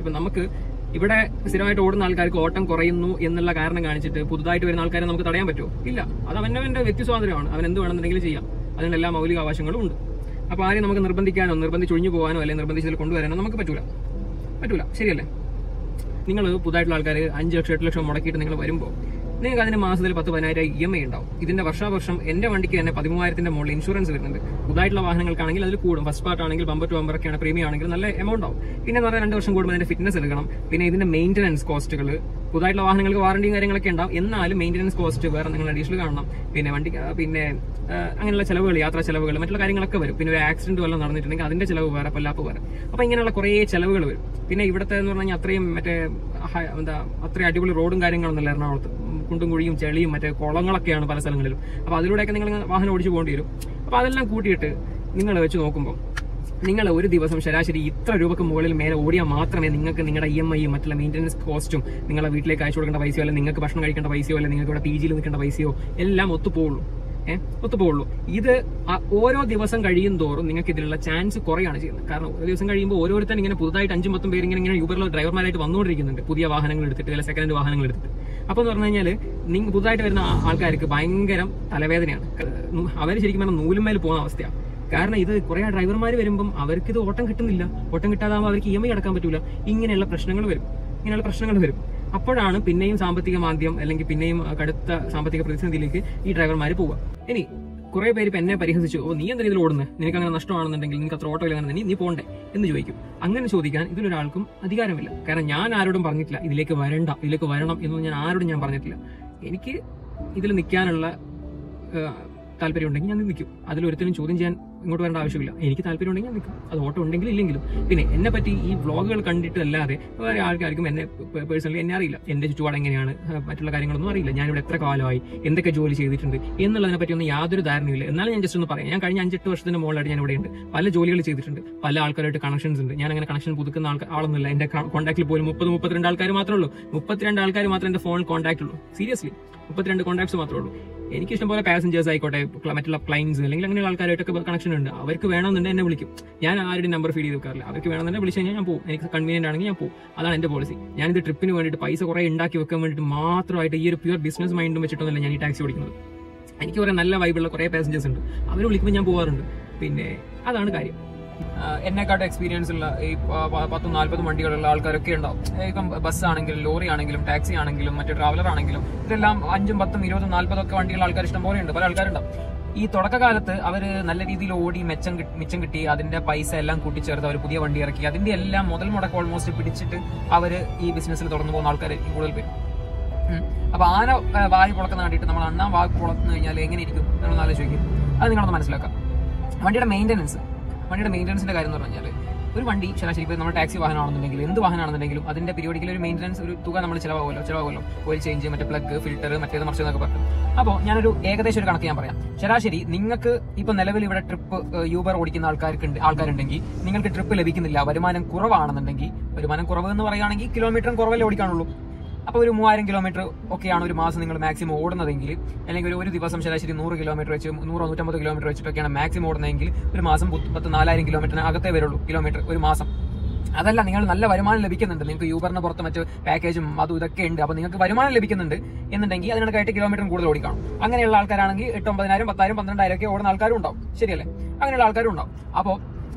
ഇപ്പൊ നമുക്ക് ഇവിടെ സ്ഥിരമായിട്ട് ഓടുന്ന ആൾക്കാർക്ക് ഓട്ടം കുറയുന്നു എന്നുള്ള കാരണം കാണിച്ചിട്ട് പുതുതായിട്ട് വരുന്ന ആൾക്കാരെ നമുക്ക് തടയാൻ പറ്റുമോ ഇല്ല അത് അവനവന്റെ വ്യക്തി സ്വാതന്ത്ര്യമാണ് അവൻ എന്ത് വേണമെന്നുണ്ടെങ്കിലും ചെയ്യാം അതിനുള്ള എല്ലാ മൗലിക അവകാശങ്ങളും ഉണ്ട് അപ്പൊ ആരെയും നമുക്ക് നിർബന്ധിക്കാനോ നിർബന്ധിച്ചൊഴിഞ്ഞു പോകാനോ അല്ലെങ്കിൽ നിർബന്ധിച്ചതിൽ കൊണ്ടുവരാനോ നമുക്ക് പറ്റൂല പറ്റൂല ശരിയല്ലേ നിങ്ങൾ പുതുതായിട്ടുള്ള ആൾക്കാർ അഞ്ച് ലക്ഷം എട്ട് ലക്ഷം മുടക്കിയിട്ട് നിങ്ങൾ വരുമ്പോൾ നിങ്ങൾക്ക് അതിന് മാസത്തിൽ പത്ത് പതിനായിരം ഇ എം ഐ ഉണ്ടാവും ഇതിന്റെ വർഷാവർഷം എന്റെ വണ്ടിക്ക് തന്നെ പതിമൂവായിരത്തിന്റെ മുകളിൽ ഇൻഷുറൻസ് വരുന്നുണ്ട് പുതുതായിട്ടുള്ള വാഹനങ്ങൾക്കാണെങ്കിൽ അതിൽ കൂടും ഫസ്റ്റ് പാർട്ട് ആണെങ്കിൽ ബമ്പർ ടു ബമ്പർ ഒക്കെയാണ് പ്രീമിയം ആണെങ്കിൽ നല്ല എമൗണ്ട് ആവും പിന്നെ എന്ന് പറഞ്ഞാൽ രണ്ട് വർഷം കൂടുമ്പോൾ അതിന്റെ ഫിറ്റ്നസ് എടുക്കണം പിന്നെ ഇതിന്റെ മെയിന്റനൻസ് കോസ്റ്റുകൾ പുതുതായിട്ടുള്ള വാഹനങ്ങൾക്ക് വാറണ്ടിയും കാര്യങ്ങളൊക്കെ ഉണ്ടാവും എന്നാലും മെയിന്റനൻസ് കോസ്റ്റ് വേറെ നിങ്ങൾ അഡീഷണൽ കാണണം പിന്നെ വണ്ടി പിന്നെ ആ, അങ്ങനെയുള്ള ചെലവുകൾ യാത്രാ ചെലവുകൾ മറ്റുള്ള കാര്യങ്ങളൊക്കെ വരും പിന്നെ ഒരു ആക്സിഡന്റ് വല്ലതും നടന്നിട്ടുണ്ടെങ്കിൽ അതിന്റെ ചെലവ് വേറെ പല്ലാപ്പ് വേറെ അപ്പൊ ഇങ്ങനെയുള്ള കുറേ ചെലവുകൾ വരും പിന്നെ ഇവിടുത്തെ എന്ന് പറഞ്ഞാൽ അത്രയും മറ്റേ ഹ- എന്താ അത്രയും അടിപൊളി റോഡും കാര്യങ്ങളൊന്നുമില്ല എറണാകുളത്ത് ഉം, കുണ്ടും കുഴിയും ചെളിയും മറ്റേ കുളങ്ങളൊക്കെയാണ് പല സ്ഥലങ്ങളിലും അപ്പൊ അതിലൂടെയൊക്കെ നിങ്ങൾ വാഹനം ഓടിച്ചു പോകേണ്ടി വരും അപ്പൊ അതെല്ലാം കൂട്ടിയിട്ട് നിങ്ങൾ വെച്ച് നോക്കുമ്പോൾ നിങ്ങൾ ഒരു ദിവസം ശരാശരി ഇത്ര രൂപക്ക് മുകളിൽ മേലെ ഓടിയാൽ മാത്രമേ നിങ്ങൾക്ക് നിങ്ങളുടെ ഇ എം ഐയും മറ്റുള്ള മെയിൻ്റനൻസ് കോസ്റ്റും നിങ്ങളുടെ വീട്ടിലേക്ക് അയച്ചു കൊടുക്കേണ്ട പൈസയോ അല്ലെങ്കിൽ നിങ്ങൾക്ക് ഭക്ഷണം കഴിക്കേണ്ട പൈസയോ അല്ലെങ്കിൽ നിങ്ങൾക്ക് ഇവിടെ പി ജിയിൽ നിൽക്കേണ്ട പൈസയോ എല്ലാം ഒത്തുപോകുള്ളൂ ഏഹ് ഒത്തുപോകുള്ളൂ ഇത് ആ- ഓരോ ദിവസം കഴിയും തോറും നിങ്ങൾക്ക് ഇതിലുള്ള ചാൻസ് കുറയാണ് ചെയ്യുന്നത് കാരണം ഒരു ദിവസം കഴിയുമ്പോൾ ഓരോരുത്തരും ഇങ്ങനെ പുതുതായിട്ട് അഞ്ചും പത്തും പേര് ഇങ്ങനെ ഇങ്ങനെ യൂബറിലെ ഡ്രൈവർമാരായിട്ട് വന്നുകൊണ്ടിരിക്കുന്നുണ്ട് പുതിയ വാഹനങ്ങൾ എടുത്തിട്ട് അല്ലെങ്കിൽ സെക്കൻഡ് ഹാൻഡ് വാഹനങ്ങൾ എടുത്തിട്ട് അപ്പൊ എന്ന് പറഞ്ഞു കഴിഞ്ഞാൽ നിങ്ങൾ പുതുതായിട്ട് വരുന്ന ആ- ആൾക്കാർക്ക് ഭയങ്കര തലവേദനയാണ് അവർ ശരിക്കും പറഞ്ഞാൽ നൂലുമേൽ പോകുന്ന അവസ്ഥയാണ് കാരണം ഇത് കുറെ ഡ്രൈവർമാർ വരുമ്പം അവർക്ക് ഇത് ഓട്ടം കിട്ടുന്നില്ല ഓട്ടം കിട്ടാതാകുമ്പോൾ അവർക്ക് ഇ എം ഐ അടക്കാൻ പറ്റൂല ഇങ്ങനെയുള്ള പ്രശ്നങ്ങൾ വരും ഇങ്ങനെയുള്ള പ്രശ്നങ്ങൾ വരും അപ്പോഴാണ് പിന്നെയും സാമ്പത്തിക മാന്ദ്യം അല്ലെങ്കിൽ പിന്നെയും അഹ്, കടുത്ത സാമ്പത്തിക പ്രതിസന്ധിയിലേക്ക് ഈ ഡ്രൈവർമാർ പോവുക ഇനി കുറെ പേര് ഇപ്പൊ എന്നെ പരിഹസിച്ചു ഓ നീ എന്തിനാ ഇതിൽ ഓടുന്നത് നിനക്ക് അങ്ങനെ നഷ്ടമാണെന്നുണ്ടെങ്കിൽ നിനക്ക് അത്ര ഓട്ടോ ഇല്ല നീ നീ പോണ്ടേ എന്ന് ചോദിക്കും അങ്ങനെ ചോദിക്കാൻ ഇതിലൊരാൾക്കും അധികാരമില്ല കാരണം ഞാൻ ആരോടും പറഞ്ഞിട്ടില്ല ഇതിലേക്ക് വരണ്ട ഇതിലേക്ക് വരണം എന്നൊന്നും ഞാൻ ആരോടും ഞാൻ പറഞ്ഞിട്ടില്ല എനിക്ക് ഇതിൽ നിൽക്കാനുള്ള താല്പര്യം ഉണ്ടെങ്കിൽ ഞാൻ നിൽക്കും അതിലൊരുത്തരും ചോദ്യം ചെയ്യാൻ ഇങ്ങോട്ട് വരേണ്ട ആവശ്യമില്ല എനിക്ക് താല്പര്യം ഉണ്ടെങ്കിൽ ഞാൻ നിൽക്കും അത് ഓട്ടോ ഉണ്ടെങ്കിലും ഇല്ലെങ്കിലും പിന്നെ എന്നെ പറ്റി ഈ വ്ളോഗുകൾ കണ്ടിട്ടല്ലാതെ വേറെ ആൾക്കാർക്കും എന്നെ പേഴ്സണലി എന്നെ അറിയില്ല എന്റെ ചുറ്റുപാട് എങ്ങനെയാണ് ആ, മറ്റുള്ള കാര്യങ്ങളൊന്നും അറിയില്ല ഞാനിവിടെ എത്ര കാലമായി എന്തൊക്കെ ജോലി ചെയ്തിട്ടുണ്ട് എന്നുള്ളതിനെ പറ്റി ഒന്നും യാതൊരു ധാരണയില്ല എന്നാലും ഞാൻ ജസ്റ്റ് ഒന്ന് പറയാം ഞാൻ കഴിഞ്ഞ അഞ്ചെട്ട് വർഷത്തിന് മുകളിലായിട്ട് ഞാൻ ഇവിടെ ഉണ്ട് പല ജോലികൾ ചെയ്തിട്ടുണ്ട് പല ആൾക്കാരായിട്ട് കണക്ഷൻസ് ഉണ്ട് ഞാൻ അങ്ങനെ കണക്ഷൻ പുതുക്കുന്ന ആൾക്കാർ ആളൊന്നുമില്ല എന്റെ കോൺടാക്റ്റിൽ പോലും മുപ്പത് മുപ്പത്തിരണ്ട് ആൾക്കാർ മാത്രമേ ഉള്ളൂ മുപ്പത്തിരണ്ട് ആൾക്കാർ മാത്രമേ എന്റെ ഫോണിൽ കോൺടാക്ട് ഉള്ളൂ സീരിയസ്ലി മുപ്പത്തിരണ്ട് കോൺടാക്ട്സ് മാത്രമേ ഉള്ളൂ എനിക്ക് ഇഷ്ടംപോലെ പാസഞ്ചേഴ്സ് ആയിക്കോട്ടെ ക്ല- മറ്റുള്ള ക്ലൈൻസ് അല്ലെങ്കിൽ അങ്ങനെയുള്ള ആൾക്കാരായിട്ടൊക്കെ കണക്ഷൻ ഉണ്ട് അവർക്ക് വേണമെന്നുണ്ടെങ്കിൽ എന്നെ വിളിക്കും ഞാൻ ആരുടെയും നമ്പർ ഫീഡ് ചെയ്ത് വെക്കാറില്ല അവർക്ക് വേണമെന്നുണ്ടെങ്കിൽ വിളിച്ചു കഴിഞ്ഞാൽ ഞാൻ പോകും എനിക്ക് കൺവീനിയന്റ് ആണെങ്കിൽ ഞാൻ പോകും അതാണ് എന്റെ പോളിസി ഞാനിത് ട്രിപ്പിന് വേണ്ടിയിട്ട് പൈസ കുറെ ഉണ്ടാക്കി വെക്കാൻ വേണ്ടിയിട്ട് മാത്രമായിട്ട് ഈ ഒരു പ്യൂർ ബിസിനസ് മൈൻഡും വെച്ചിട്ടൊന്നുമല്ല ഞാൻ ഈ ടാക്സി ഓടിക്കുന്നത് എനിക്ക് കുറെ നല്ല വൈബുള്ള കുറെ പാസഞ്ചേഴ്സ് ഉണ്ട് അവർ വിളിക്കുമ്പോൾ ഞാൻ പോകാറുണ്ട് പിന്നെ അതാണ് കാര്യം എന്നെക്കാട്ട് എക്സ്പീരിയൻസ് ഉള്ള ഈ പ- പ- പത്തും നാല്പതും വണ്ടികളുള്ള ആൾക്കാരൊക്കെ ഉണ്ടാവും ഇപ്പം ബസ് ആണെങ്കിലും ലോറി ആണെങ്കിലും ടാക്സി ആണെങ്കിലും മറ്റു ട്രാവലർ ആണെങ്കിലും ഇതെല്ലാം അഞ്ചും പത്തും ഇരുപതും നാല്പതും ഒക്കെ വണ്ടിയുള്ള ആൾക്കാർ ഇഷ്ടം പോലെ ഉണ്ട് പല ആൾക്കാരുണ്ടാവും ഈ തുടക്കകാലത്ത് അവർ നല്ല രീതിയിൽ ഓടി മെച്ചം കിട്ടി- മിച്ചം കിട്ടി അതിന്റെ പൈസ എല്ലാം കൂട്ടിച്ചേർത്ത് അവർ പുതിയ വണ്ടി ഇറക്കി അതിന്റെ എല്ലാം മുതൽ മുടക്ക് ഓൾമോസ്റ്റ് പിടിച്ചിട്ട് അവർ ഈ ബിസിനസ്സിൽ തുടർന്നു പോകുന്ന ആൾക്കാരായിരിക്കും കൂടുതൽ പേര് ഉം. അപ്പൊ ആന ആ, വായു പുളക്കുന്ന കണ്ടിട്ട് നമ്മൾ അണ്ണാൻ വായു പുളന്നു കഴിഞ്ഞാൽ എങ്ങനെ ഇരിക്കും നമ്മളൊന്ന് ആലോചിക്കും അത് നിങ്ങളൊന്ന് മനസ്സിലാക്കാം വണ്ടിയുടെ മെയിൻ്റനൻസ് വണ്ടിയുടെ മെയിൻ്റനൻസിന്റെ കാര്യം എന്ന് പറഞ്ഞാൽ ഒരു വണ്ടി ശരാശരി ഇപ്പോൾ നമ്മൾ ടാക്സി വാഹനമാണെന്നുണ്ടെങ്കിൽ എന്ത് വാഹനമാണെന്നുണ്ടെങ്കിലും അതിന്റെ പീരിയോഡിക്കൽ ഒരു മെയിൻ്റനൻസ് ഒരു തുക നമ്മൾ ചിലവാകുമല്ലോ ചിലവാകുമല്ലോ ഓയിൽ ചേഞ്ച് മറ്റേ പ്ലഗ് ഫിൽറ്റർ മറ്റേത് മറിച്ച് എന്നൊക്കെ പറഞ്ഞു അപ്പോൾ ഞാനൊരു ഏകദേശം ഒരു കണക്ക് ഞാൻ പറയാം ശരാശരി നിങ്ങൾക്ക് ഇപ്പൊ നിലവിൽ ഇവിടെ ട്രിപ്പ് യൂബർ ഓടിക്കുന്ന ആൾക്കാർക്ക് ആൾക്കാരുണ്ടെങ്കിൽ നിങ്ങൾക്ക് ട്രിപ്പ് ലഭിക്കുന്നില്ല വരുമാനം കുറവാണെന്നുണ്ടെങ്കിൽ വരുമാനം കുറവ് എന്ന് പറയുകയാണെങ്കിൽ കിലോമീറ്ററും കുറവല്ലേ ഓടിക്കാനുള്ളൂ അപ്പോൾ ഒരു മൂവായിരം കിലോമീറ്റർ ഒക്കെയാണ് ഒരു മാസം നിങ്ങൾ മാക്സിമം ഓടുന്നതെങ്കിൽ അല്ലെങ്കിൽ ഒരു ഒരു ദിവസം ശരാശരി നൂറ് കിലോമീറ്റർ വെച്ച് നൂറോ നൂറ്റമ്പത് കിലോമീറ്റർ വെച്ചിട്ടൊക്കെയാണ് മാക്സിമം ഓടുന്നതെങ്കിൽ ഒരു മാസം പത്ത് പത്ത് നാലായിരം കിലോമീറ്ററിന് അകത്തേ വരുള്ളൂ കിലോമീറ്റർ ഒരു മാസം അതല്ല നിങ്ങൾ നല്ല വരുമാനം ലഭിക്കുന്നുണ്ട് നിങ്ങൾക്ക് യൂബറിന് പുറത്ത് മറ്റ് പാക്കേജും അതും ഇതൊക്കെ ഉണ്ട് അപ്പോൾ നിങ്ങൾക്ക് വരുമാനം ലഭിക്കുന്നുണ്ട് എന്നുണ്ടെങ്കിൽ അതിനൊക്കെ കിലോമീറ്റർ കൂടുതൽ ഓടിക്കണം അങ്ങനെയുള്ള ആൾക്കാരാണെങ്കിൽ എട്ട് ഒമ്പതിനായിരം പത്തായിരം പന്ത്രണ്ടായിരം ഒക്കെ ഓടുന്ന ആൾക്കാരും ഉണ്ടാവും ശരിയല്ലേ അങ്ങനെയുള്ള ആൾക്കാരും ഉണ്ടാവും അപ്പോൾ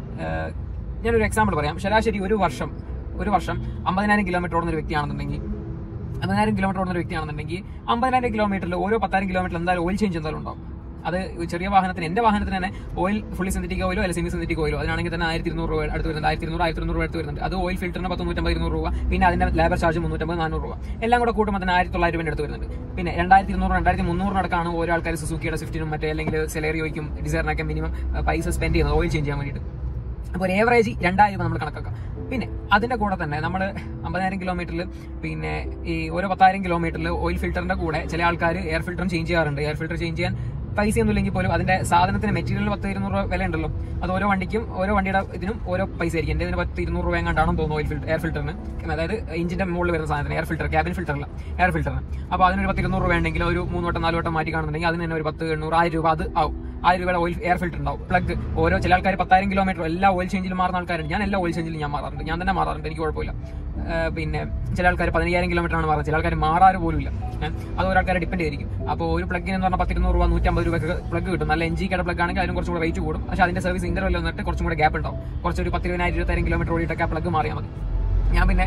ഞാനൊരു എക്സാമ്പിൾ പറയാം ശരാശരി ഒരു വർഷം ഒരു വർഷം അമ്പതിനായിരം കിലോമീറ്റർ ഓടുന്ന ഒരു വ്യക്തിയാണെന്നുണ്ടെങ്കിൽ അമ്പതിനായിരം കിലോമീറ്റർ ഓടുന്ന ഒരു വ്യക്തിയാണെന്നുണ്ടെങ്കിൽ അമ്പതിനായിരം കിലോമീറ്ററിൽ ഓരോ പത്തായിരം കിലോമീറ്റർ എന്തായാലും ഓയിൽ ചേഞ്ച് എന്തായാലും ഉണ്ടാവും അത് ഒരു ചെറിയ വാഹനത്തിന് എന്റെ വാഹനത്തിന് തന്നെ ഓയിൽ ഫുള്ളി സിന്തറ്റിക് ഓയിലോ അല്ലെങ്കിൽ സെമി സിന്തറ്റിക് ഓയിലോ അതിനാണെങ്കിൽ തന്നെ ആയിരത്തി ഇരുന്നൂറ് രൂപ അടുത്ത് വരുന്നുണ്ട് ആയിരത്തി ഇരുന്നൂറ് ആയിരത്തി ഇരുന്നൂറ് അടുത്ത് വരുന്നുണ്ട് അത് ഓയിൽ ഫിൽറ്ററിന് പത്ത് നൂറ്റമ്പത് ഇരുന്നൂറ് രൂപ പിന്നെ അതിന്റെ ലേബർ ചാർജ് മുന്നൂറ്റമ്പത് നാനൂറ് രൂപ എല്ലാം കൂടെ കൂട്ടുമ്പോൾ തന്നെ ആയിരത്തി തൊള്ളായിരം രൂപ അടുത്ത് വരുന്നുണ്ട് പിന്നെ രണ്ടായിരത്തി ഇരുന്നൂറ് രണ്ടായിരത്തി മുന്നൂറ് നടക്കാണ് ഓരോ ആൾക്കാർ സുസുക്കിയുടെ സ്വിഫ്റ്റിനും മറ്റേ അല്ലെങ്കിൽ സെലേറിയോയ്ക്കും ഡിസൈറിനൊക്കെ മിനിമം പൈസ സ്പെൻഡ് ചെയ്യുന്നത് ഓയിൽ ചേഞ്ച് ചെയ്യാൻ വേണ്ടിയിട്ട് അപ്പോൾ ഒരു ഏവറേജ് രണ്ടായിരം രൂപ നമ്മൾ കണക്കാക്കാം പിന്നെ അതിന്റെ കൂടെ തന്നെ നമ്മൾ അമ്പതിനായിരം കിലോമീറ്ററിൽ പിന്നെ ഈ ഓരോ പത്തായിരം കിലോമീറ്ററിൽ ഓയിൽ ഫിൽറ്ററിന്റെ കൂടെ ചില ആൾക്കാർ എയർ ഫിൽറ്ററും ചേഞ്ച് ചെയ്യാറുണ്ട് എയർ ഫിൽറ്റർ ചേഞ്ച് ചെയ്യാൻ പൈസ ഒന്നും ഇല്ലെങ്കിൽ പോലും അതിന്റെ സാധനത്തിന് മെറ്റീരിയൽ പത്ത് ഇരുന്നൂറ് രൂപ വില ഉണ്ടല്ലോ അത് ഓരോ വണ്ടിക്കും ഓരോ വണ്ടിയുടെ ഇതിനും ഓരോ പൈസ ആയിരിക്കും എൻ്റെ ഇതിന് പത്ത് ഇരുന്നൂറ് രൂപ എങ്ങാണ്ടാണെന്ന് തോന്നുന്നു ഓയിൽ ഫിൽറ്റർ എയർ ഫിൽറ്ററിന് അതായത് ഇഞ്ചിന്റെ മുകളിൽ വരുന്ന സാധനത്തിന് എയർ ഫിൽറ്റർ ക്യാബിൻ ഫിൽറ്ററില്ല എയർ ഫിൽറ്ററിന് അപ്പോൾ അതിനൊരു പത്ത് ഇരുന്നൂറ് രൂപ ഉണ്ടെങ്കിൽ ഒരു മൂന്ന് വട്ടം നാല് വട്ടം മാറ്റി കാണുന്നുണ്ടെങ്കിൽ അതിന് തന്നെ ഒരു പത്ത് എണ്ണൂറ് ആയിരം രൂപ അത് ആവും ആയിരം രൂപയുടെ ഓയിൽ എയർ ഫിൽറ്റർ ഉണ്ടാവും പ്ലഗ് ഓരോ ചില ആൾക്കാർ പത്തായിരം കിലോമീറ്റർ എല്ലാ ഓയിൽ ചേഞ്ചിലും മാറുന്ന ആൾക്കാരുണ്ട് ഞാൻ എല്ലാ ഓയിൽ ചേഞ്ചിലും ഞാൻ മാറാറുണ്ട് ഞാൻ തന്നെ മാറാറുണ്ട് എനിക്ക് കുഴപ്പമില്ല ഏഹ് പിന്നെ ചില ആൾക്കാർ പതിനയ്യായിരം കിലോമീറ്റർ ആണ് മാറുന്നത് ചില ആൾക്കാർ മാറാറ് പോലും ഇല്ല ഏഹ് അത് ഒരാൾക്കാരെ ഡിപ്പെൻഡ് ചെയ്തിരിക്കും അപ്പോൾ ഒരു പ്ലഗിന് എന്ന് പറഞ്ഞാൽ പത്തിരുന്നൂറ് രൂപ നൂറ്റമ്പത് രൂപയ്ക്ക് പ്ലഗ് കിട്ടും നല്ല എൻ ജി കട പ്ലഗ് ആണെങ്കിൽ അതിനും കുറച്ചും കൂടെ റേറ്റ് കൂടും പക്ഷേ അതിന്റെ സർവീസ് ഇന്റർവെൽ വന്നിട്ട് കുറച്ചും കൂടെ ഗ്യാപ്പ് ഉണ്ടാവും കുറച്ചൊരു പത്തിരുപതിനായിരം ഇരുപത്തായിരം കിലോമീറ്റർ ഓടിയിട്ടൊക്കെ പ്ലഗ് മാറിയാൽ മതി ഞാൻ പിന്നെ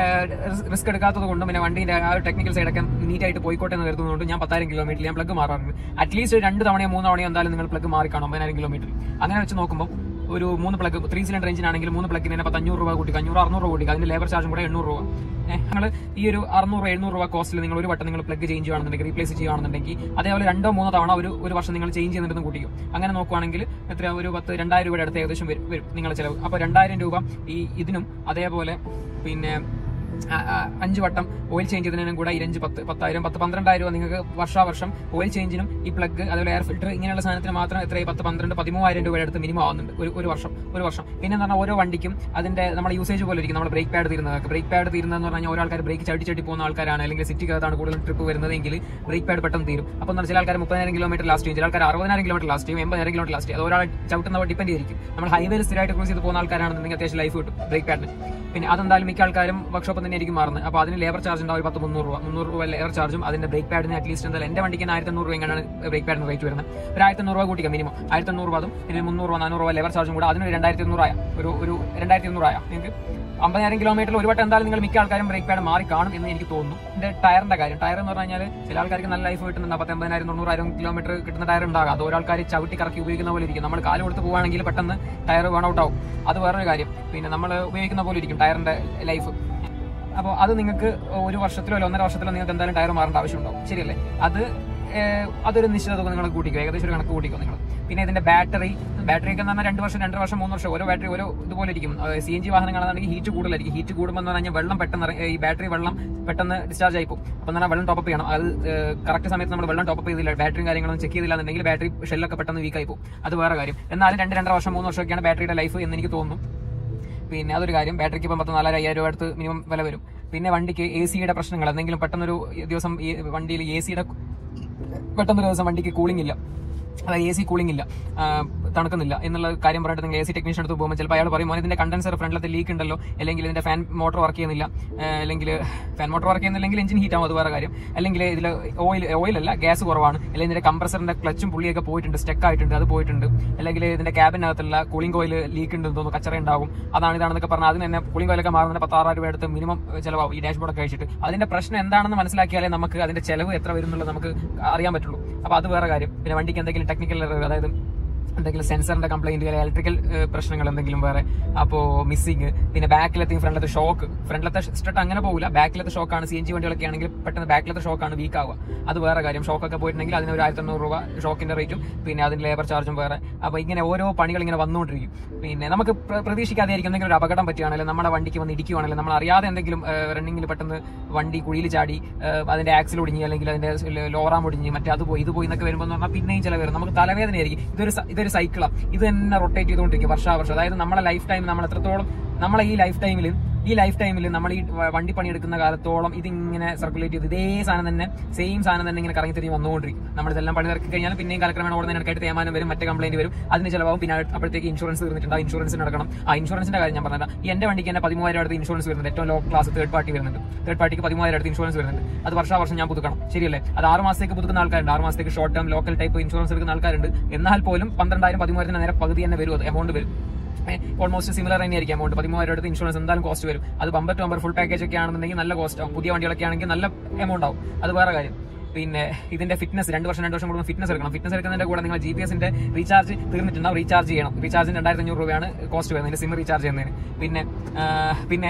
റിസ്ക് എടുക്കാത്തത് കൊണ്ടും പിന്നെ വണ്ടീന്റെ ആ ഒരു ടെക്നിക്കൽ സൈഡൊക്കെ നീറ്റ് ആയിട്ട് പോയിക്കോട്ടെ എന്ന് കരുതുന്നതുകൊണ്ട് ഞാൻ പത്തായിരം കിലോമീറ്റർ ഞാൻ പ്ലഗ് മാറാറുണ്ട് അറ്റ്ലീസ്റ്റ് രണ്ട് തവണയോ മൂന്ന് തവണയോ എന്തായാലും നിങ്ങൾ പ്ലഗ് മാറി കാണും ഒമ്പതിനായിരം കിലോമീറ്റർ അങ്ങനെ വെച്ച് നോക്കുമ്പോൾ ഒരു മൂന്ന് പ്ലഗ് ത്രീ സിലിണ്ടർ എഞ്ചിനാണെങ്കിൽ മൂന്ന് പ്ലഗിന് തന്നെ പത്ത് അഞ്ഞൂറ് രൂപ കൂട്ടി അഞ്ഞൂറ് അറുന്നൂറ് രൂപ കൂട്ടി അതിന്റെ ലേബർ ചാർജും കൂടെ എണ്ണൂറ് രൂപ നിങ്ങൾ ഈ ഒരു അറുന്നൂറ് എഴുന്നൂറ് രൂപ കോസ്റ്റിൽ നിങ്ങൾ ഒരു വട്ടം നിങ്ങൾ പ്ലഗ് ചേഞ്ച് ചെയ്യുകയാണെന്നുണ്ടെങ്കിൽ റീപ്ലേസ് ചെയ്യുകയാണെന്നുണ്ടെങ്കിൽ അതേപോലെ രണ്ടോ മൂന്നോ തവണ ഒരു ഒരു വർഷം നിങ്ങൾ ചേഞ്ച് ചെയ്യുന്നിടന്ന് കൂട്ടിക്കും അങ്ങനെ നോക്കുവാണെങ്കിൽ എത്ര ഒരു പത്ത് രണ്ടായിരം രൂപയുടെ അടുത്ത് ഏകദേശം വരും വരും നിങ്ങളുടെ ചിലവ് അപ്പോൾ രണ്ടായിരം രൂപ ഈ ഇതിനും അതേപോലെ പിന്നെ ആ, ആ, അഞ്ച് വട്ടം ഓയിൽ ചേഞ്ച് ചെയ്തതിനും കൂടെ ഇരഞ്ച് പത്ത് പത്തായിരം പത്ത് പന്ത്രണ്ടായിരം രൂപ നിങ്ങൾക്ക് വർഷാവർഷം ഓയിൽ ചേഞ്ചിനും ഈ പ്ലഗ് അതുപോലെ എയർ ഫിൽറ്റർ ഇങ്ങനെയുള്ള സാധനത്തിന് മാത്രം എത്രയും പത്ത് പന്ത്രണ്ട് പതിമൂവായിരം രൂപയുടെ അടുത്ത് മിനിമം ആവുന്നുണ്ട് ഒരു ഒരു വർഷം ഒരു വർഷം പിന്നെ എന്ന് പറഞ്ഞാൽ ഓരോ വണ്ടിക്കും അതിന്റെ നമ്മുടെ യൂസേജ് പോലെ ഇരിക്കും നമ്മുടെ ബ്രേക്ക് പാഡ് തീരുന്നത് ബ്രേക്ക് പാഡ് തീരുന്നതെന്ന് പറഞ്ഞാൽ ഓരോ ആൾക്കാർ ബ്രേക്ക് ചട്ടി ചട്ടി പോകുന്ന ആൾക്കാരാണ് അല്ലെങ്കിൽ സിറ്റിക്കകത്താണ് കൂടുതൽ ട്രിപ്പ് വരുന്നതെങ്കിൽ ബ്രേക്ക് പാഡ് പെട്ടെന്ന് തീരും അപ്പോൾ എന്ന് പറഞ്ഞാൽ ചില ആൾക്കാർ മുപ്പതിനായിരം കിലോമീറ്റർ ലാസ്റ്റ് ചെയ്യും ചില ആൾക്കാർ അറുപതിനായിരം കിലോമീറ്റർ ലാസ്റ്റ് ചെയ്യും എൺപതിനായിരം കിലോമീറ്റർ ലാസ്റ്റ് ചെയ്യും അത് ഒരാൾ ചവിട്ടുന്നവർ ഡിപ്പെൻഡ് ചെയ്തിരിക്കും നമ്മൾ ഹൈവേയിൽ സ്ഥിരമായിട്ട് ക്രൂസ് ചെയ്ത് പോകുന്ന ആൾക്കാരാണെന്നുണ്ടെങ്കിൽ അത്യാവശ്യം ലൈഫ് കിട്ടും ബ്രേക്ക് പാഡിന് പിന്നെ അതെന്തായാലും മിക്ക ആൾക്കാരും വർക്ക്ഷോപ്പ് തന്നെ ആയിരിക്കും മാറുന്നത് അപ്പോൾ അതിന് ലേബർ ചാർജ് ഉണ്ടാവും ഒരു പത്ത് മുന്നൂറ് രൂപ മുന്നൂറ് രൂപ ലേബർ ചാർജും അതിന്റെ ബ്രേക്ക് പാഡിന് അറ്റ്ലീസ്റ്റ് എന്തായാലും എന്റെ വണ്ടിക്ക് ആയിരത്തി അഞ്ഞൂറ് രൂപ എങ്ങനെയാണ് ബ്രേക്ക് പാഡിന് റേറ്റ് വരുന്നത് ഒരു ആയിരത്തി അഞ്ഞൂറ് രൂപ കൂട്ടിക്കാം മിനിമം ആയിരത്തി അഞ്ഞൂറ് രൂപ അതും പിന്നെ മുന്നൂറ് രൂപ നാനൂറ് രൂപ ലേബർ ചാർജും കൂടെ അതിന് രണ്ടായിരത്തി അഞ്ഞൂറായ ഒരു ഒരു രണ്ടായിരത്തി അഞ്ഞൂറായ നിങ്ങൾക്ക് അമ്പതിനായിരം കിലോമീറ്ററിൽ ഒരു വട്ടം എന്തായാലും നിങ്ങൾ മിക്ക ആൾക്കാരും ബ്രേക്ക് പാഡ് മാറി കാണും എന്ന് എനിക്ക് തോന്നുന്നു എന്റെ ടയറിന്റെ കാര്യം ടയർ എന്ന് പറഞ്ഞു കഴിഞ്ഞാൽ ചില ആൾക്കാർക്ക് നല്ല ലൈഫ് കിട്ടുന്നുണ്ട് പത്ത് അമ്പതിനായിരം തൊണ്ണൂറായിരം കിലോമീറ്റർ കിട്ടുന്ന ടയർ ഉണ്ടാകാം അത് ഒരാൾക്കാർ ചവിട്ടി കറക്കി ഉപയോഗിക്കുന്ന പോലെ ഇരിക്കും നമ്മൾ കാല് കൊടുത്ത് പോവുകയാണെങ്കിൽ പെട്ടെന്ന് ടയർ വേൺ ഔട്ട് ആവും അത് വേറൊരു കാര്യം പിന്നെ നമ്മൾ ഉപയോഗിക്കുന്ന പോലെ ഇരിക്കും ടയറിന്റെ ലൈഫ് അപ്പോൾ അത് നിങ്ങൾക്ക് ഒരു വർഷത്തിലോ അല്ല ഒന്നര വർഷത്തിലോ നിങ്ങൾക്ക് എന്തായാലും ടയർ മാറേണ്ട ആവശ്യമുണ്ടാവും ശരിയല്ലേ അത് ഏഹ്, അതൊരു നിശ്ചിത തുക നിങ്ങൾ കൂട്ടിക്കോ ഏകദേശം ഒരു കണക്ക് കൂട്ടിക്കോ നിങ്ങൾ പിന്നെ ഇതിന്റെ ബാറ്ററി ബാറ്ററി ഒക്കെ എന്ന് പറഞ്ഞാൽ രണ്ട് വർഷം രണ്ട് വർഷം മൂന്ന് വർഷം ഓരോ ബാറ്ററി ഓരോ ഇതുപോലെ ഇരിക്കും സി എൻ ജി വാഹനങ്ങളാണെങ്കിൽ ഹീറ്റ് കൂടുതലായിരിക്കും ഹീറ്റ് കൂടുമ്പോൾ എന്ന് പറഞ്ഞാൽ വെള്ളം പെട്ടെന്ന് ഇറങ്ങി- ഈ ബാറ്ററി വെള്ളം പെട്ടെന്ന് ഡിസ്ചാർജ് ആയി പോകും അപ്പം എന്നാൽ വെള്ളം ടോപ്പ് ചെയ്യണം അത് കറക്റ്റ് സമയത്ത് നമ്മൾ വെള്ളം ടോപ്പ് ചെയ്തില്ല ബാറ്ററിയും കാര്യങ്ങളും ചെക്ക് ചെയ്തില്ല എന്നുണ്ടെങ്കിൽ ബാറ്ററി ഷെല്ലൊക്കെ പെട്ടെന്ന് വീക്ക് ആയി പോകും അത് വേറെ കാര്യം എന്നാലും രണ്ട് രണ്ടര വർഷം മൂന്ന് വർഷമൊക്കെയാണ് ബാറ്ററിയുടെ ലൈഫ് എന്ന് എനിക്ക് തോന്നുന്നു പിന്നെ അതൊരു കാര്യം ബാറ്ററിക്ക് ഇപ്പം പത്ത് നാലായിരം അയ്യായിരം രൂപ അടുത്ത് മിനിമം വില വരും പിന്നെ വണ്ടിക്ക് എ സിയുടെ പ്രശ്നങ്ങൾ എന്തെങ്കിലും പെട്ടെന്നൊരു ദിവസം ഈ വണ്ടിയിൽ എ സിയുടെ പെട്ടെന്നൊരു ദിവസം വണ്ടിക്ക് കൂളിംഗ് ഇല്ല അതായത് എ സി കൂളിംഗ് ഇല്ല ആ, തണുക്കുന്നില്ല എന്നുള്ള കാര്യം പറഞ്ഞിട്ട് നിങ്ങൾ എ സി ടെക്നീഷ്യൻ അടുത്ത് പോകുമ്പോൾ ചിലപ്പോൾ അയാൾ പറയും മോനെ ഇതിന്റെ കണ്ടൻസർ ഫ്രണ്ടിലത്തെ ലീക്ക് ഉണ്ടല്ലോ അല്ലെങ്കിൽ ഇതിന്റെ ഫാൻ മോട്ടോർ വർക്ക് ചെയ്യുന്നില്ല ആ, അല്ലെങ്കിൽ ഫാൻ മോട്ടോർ വർക്ക് ചെയ്യുന്നില്ലെങ്കിൽ എഞ്ചിൻ ഹീറ്റ് ആവും അത് വേറെ കാര്യം അല്ലെങ്കിൽ ഇതിൽ ഓയിൽ ഓയിൽ അല്ല ഗ്യാസ് കുറവാണ് അല്ലെങ്കിൽ ഇതിന്റെ കംപ്രസറിന്റെ ക്ലച്ചും പുള്ളിയൊക്കെ പോയിട്ടുണ്ട് സ്റ്റക്ക് ആയിട്ടുണ്ട് അത് പോയിട്ടുണ്ട് അല്ലെങ്കിൽ ഇതിന്റെ ക്യാബിനകത്തുള്ള കൂളിംഗ് ഓയിൽ ലീക്ക് ഉണ്ട് തോന്നുന്നു കച്ചറ ഉണ്ടാവും അതാണ് ഇതാണെന്നൊക്കെ പറഞ്ഞാൽ അതിന് തന്നെ കൂളിംഗ് ഓയിലൊക്കെ മാറുന്നതിന് പത്താറായിരം രൂപ അടുത്ത് മിനിമം ചിലവാകും ഈ ഡാഷ്ബോർഡ് ഒക്കെ കഴിച്ചിട്ട് അതിന്റെ പ്രശ്നം എന്താണെന്ന് മനസ്സിലാക്കിയാലേ നമുക്ക് അതിന്റെ ചെലവ് എത്ര വരും എന്നുള്ളത് നമുക്ക് അറിയാൻ പറ്റുള്ളൂ അപ്പൊ അത് വേറെ കാര്യം പിന്നെ വണ്ടിക്ക് എന്തെങ്കിലും ടെക്നിക്കൽ അതായത് എന്തെങ്കിലും സെൻസറിന്റെ കംപ്ലൈന്റ് അല്ലെങ്കിൽ ഇലക്ട്രിക്കൽ പ്രശ്നങ്ങൾ എന്തെങ്കിലും വേറെ അപ്പോൾ മിസ്സിങ് പിന്നെ ബാക്കിലത്തെ ഫ്രണ്ടിലത്തെ ഷോക്ക് ഫ്രണ്ടിലത്തെ സ്ട്രെട്ട് അങ്ങനെ പോകില്ല ബാക്കിലത്തെ ഷോക്കാണ് സി എൻ ജി വണ്ടികളൊക്കെ ആണെങ്കിൽ പെട്ടെന്ന് ബാക്കിലത്തെ ഷോക്കാണ് വീക്ക് ആവുക അത് വേറെ കാര്യം ഷോക്കൊക്കെ പോയിട്ടുണ്ടെങ്കിൽ അതിന് ഒരു ആയിരത്തി എണ്ണൂറ് രൂപ ഷോക്കിന്റെ റേറ്റും പിന്നെ അതിന്റെ ലേബർ ചാർജും വേറെ അപ്പോൾ ഇങ്ങനെ ഓരോ പണികൾ ഇങ്ങനെ വന്നുകൊണ്ടിരിക്കും പിന്നെ നമുക്ക് പ്ര- പ്രതീക്ഷിക്കാതെ ആയിരിക്കും എന്തെങ്കിലും ഒരു അപകടം പറ്റുകയാണെങ്കിൽ നമ്മുടെ വണ്ടിക്ക് വന്ന് ഇടിക്കുകയാണെങ്കിൽ നമ്മൾ അറിയാതെ എന്തെങ്കിലും റണ്ണിങ്ങിൽ പെട്ടെന്ന് വണ്ടി കുഴിയിൽ ചാടി ഏഹ്, അതിന്റെ ആക്സിൽ ഒടിഞ്ഞ് അല്ലെങ്കിൽ അതിന്റെ ലോറാം ഒടിഞ്ഞ് മറ്റേ അത് പോയി ഇത് പോയി എന്നൊക്കെ വരുമ്പോൾ എന്ന് പറഞ്ഞാൽ പിന്നെയും ചില വരും നമുക്ക് തലവേദനയായിരിക്കും ഇതൊരു സ- ഇതൊരു സൈക്കിളാണ് ഇത് തന്നെ റൊട്ടേറ്റ് ചെയ്തുകൊണ്ടിരിക്കും വർഷാവർഷം അതായത് നമ്മളെ ലൈഫ് ടൈം നമ്മൾ എത്രത്തോളം നമ്മളെ ഈ ലൈഫ് ടൈമിൽ ഈ ലൈഫ് ടൈമിൽ നമ്മൾ ഈ വ- വണ്ടി പണിയെടുക്കുന്ന കാലത്തോളം ഇതിങ്ങനെ സർക്കുലേറ്റ് ചെയ്ത് ഇതേ സാധനം തന്നെ സെയിം സാധനം തന്നെ ഇങ്ങനെ കറങ്ങി തിരിഞ്ഞ് വന്നുകൊണ്ടിരിക്കും നമ്മളിതെല്ലാം പണി ഇറക്കി കഴിഞ്ഞാൽ പിന്നെയും കാലക്രമേണ ഓടുന്നതിനൊക്കെ തേമാനം വരും മറ്റേ കംപ്ലൈന്റ് വരും അതിന് ചിലവാകും പിന്നെ അടുത്ത- അപ്പോഴത്തേക്ക് ഇൻഷുറൻസ് തീർന്നിട്ടുണ്ട് ആ ഇൻഷുറൻസിന് നടക്കണം ആ ഇൻഷുറൻസിന്റെ കാര്യം ഞാൻ പറഞ്ഞത് ഈ എന്റെ വണ്ടിക്ക് തന്നെ പതിമൂവായിരം അടുത്ത് ഇൻഷുറൻസ് വരുന്നുണ്ട് ഏറ്റവും ലോ ക്ലാസ് തേർഡ് പാർട്ടി വരുന്നുണ്ട് തേർഡ് പാർട്ടിക്ക് പതിമൂവായിരം അടുത്ത് ഇൻഷുറൻസ് വരുന്നുണ്ട് അത് വർഷാവർഷം ഞാൻ പുതുക്കണം ശരിയല്ലേ അത് ആറ് മാസത്തേക്ക് പുതുക്കുന്ന ആൾക്കാരുണ്ട് ആറ് മാസത്തേക്ക് short term local type insurance എടുക്കുന്ന ആൾക്കാരുണ്ട് എന്നാൽ പോലും പന്ത്രണ്ടായിരം പതിമൂവായിരത്തിന് നേരെ പകുതി തന്നെ വരും അത് എമൗണ്ട് വരും ഓൾമോസ്റ്റ് സിമിലർ തന്നെയായിരിക്കും എമൗണ്ട് പതിമൂവായിരം അടുത്ത് ഇൻഷുറൻസ് എന്തായാലും കോസ്റ്റ് വരും അത് bumper to bumper full package ഒക്കെ ആണെന്നുണ്ടെങ്കിൽ നല്ല കോസ്റ്റ് ആവും പുതിയ വണ്ടികളൊക്കെ ആണെങ്കിൽ നല്ല എമൗണ്ട് ആവും അത് വേറെ കാര്യം പിന്നെ ഇതിന്റെ ഫിറ്റ്നസ് രണ്ട് വർഷം രണ്ട് വർഷം കൂടുമ്പോൾ ഫിറ്റ്നസ് എടുക്കണം ഫിറ്റ്നസ് എടുക്കുന്നതിന്റെ കൂടെ നിങ്ങൾ ജി പി എസിന്റെ റീചാർജ് തീർന്നിട്ടുണ്ടാവും റീചാർജ് ചെയ്യണം റീചാർജിന് രണ്ടായിരത്തി അഞ്ഞൂറ് രൂപയാണ് കോസ്റ്റ് വരുന്നത് സിം റീചാർജ് ചെയ്യുന്നതിന് പിന്നെ ആ, പിന്നെ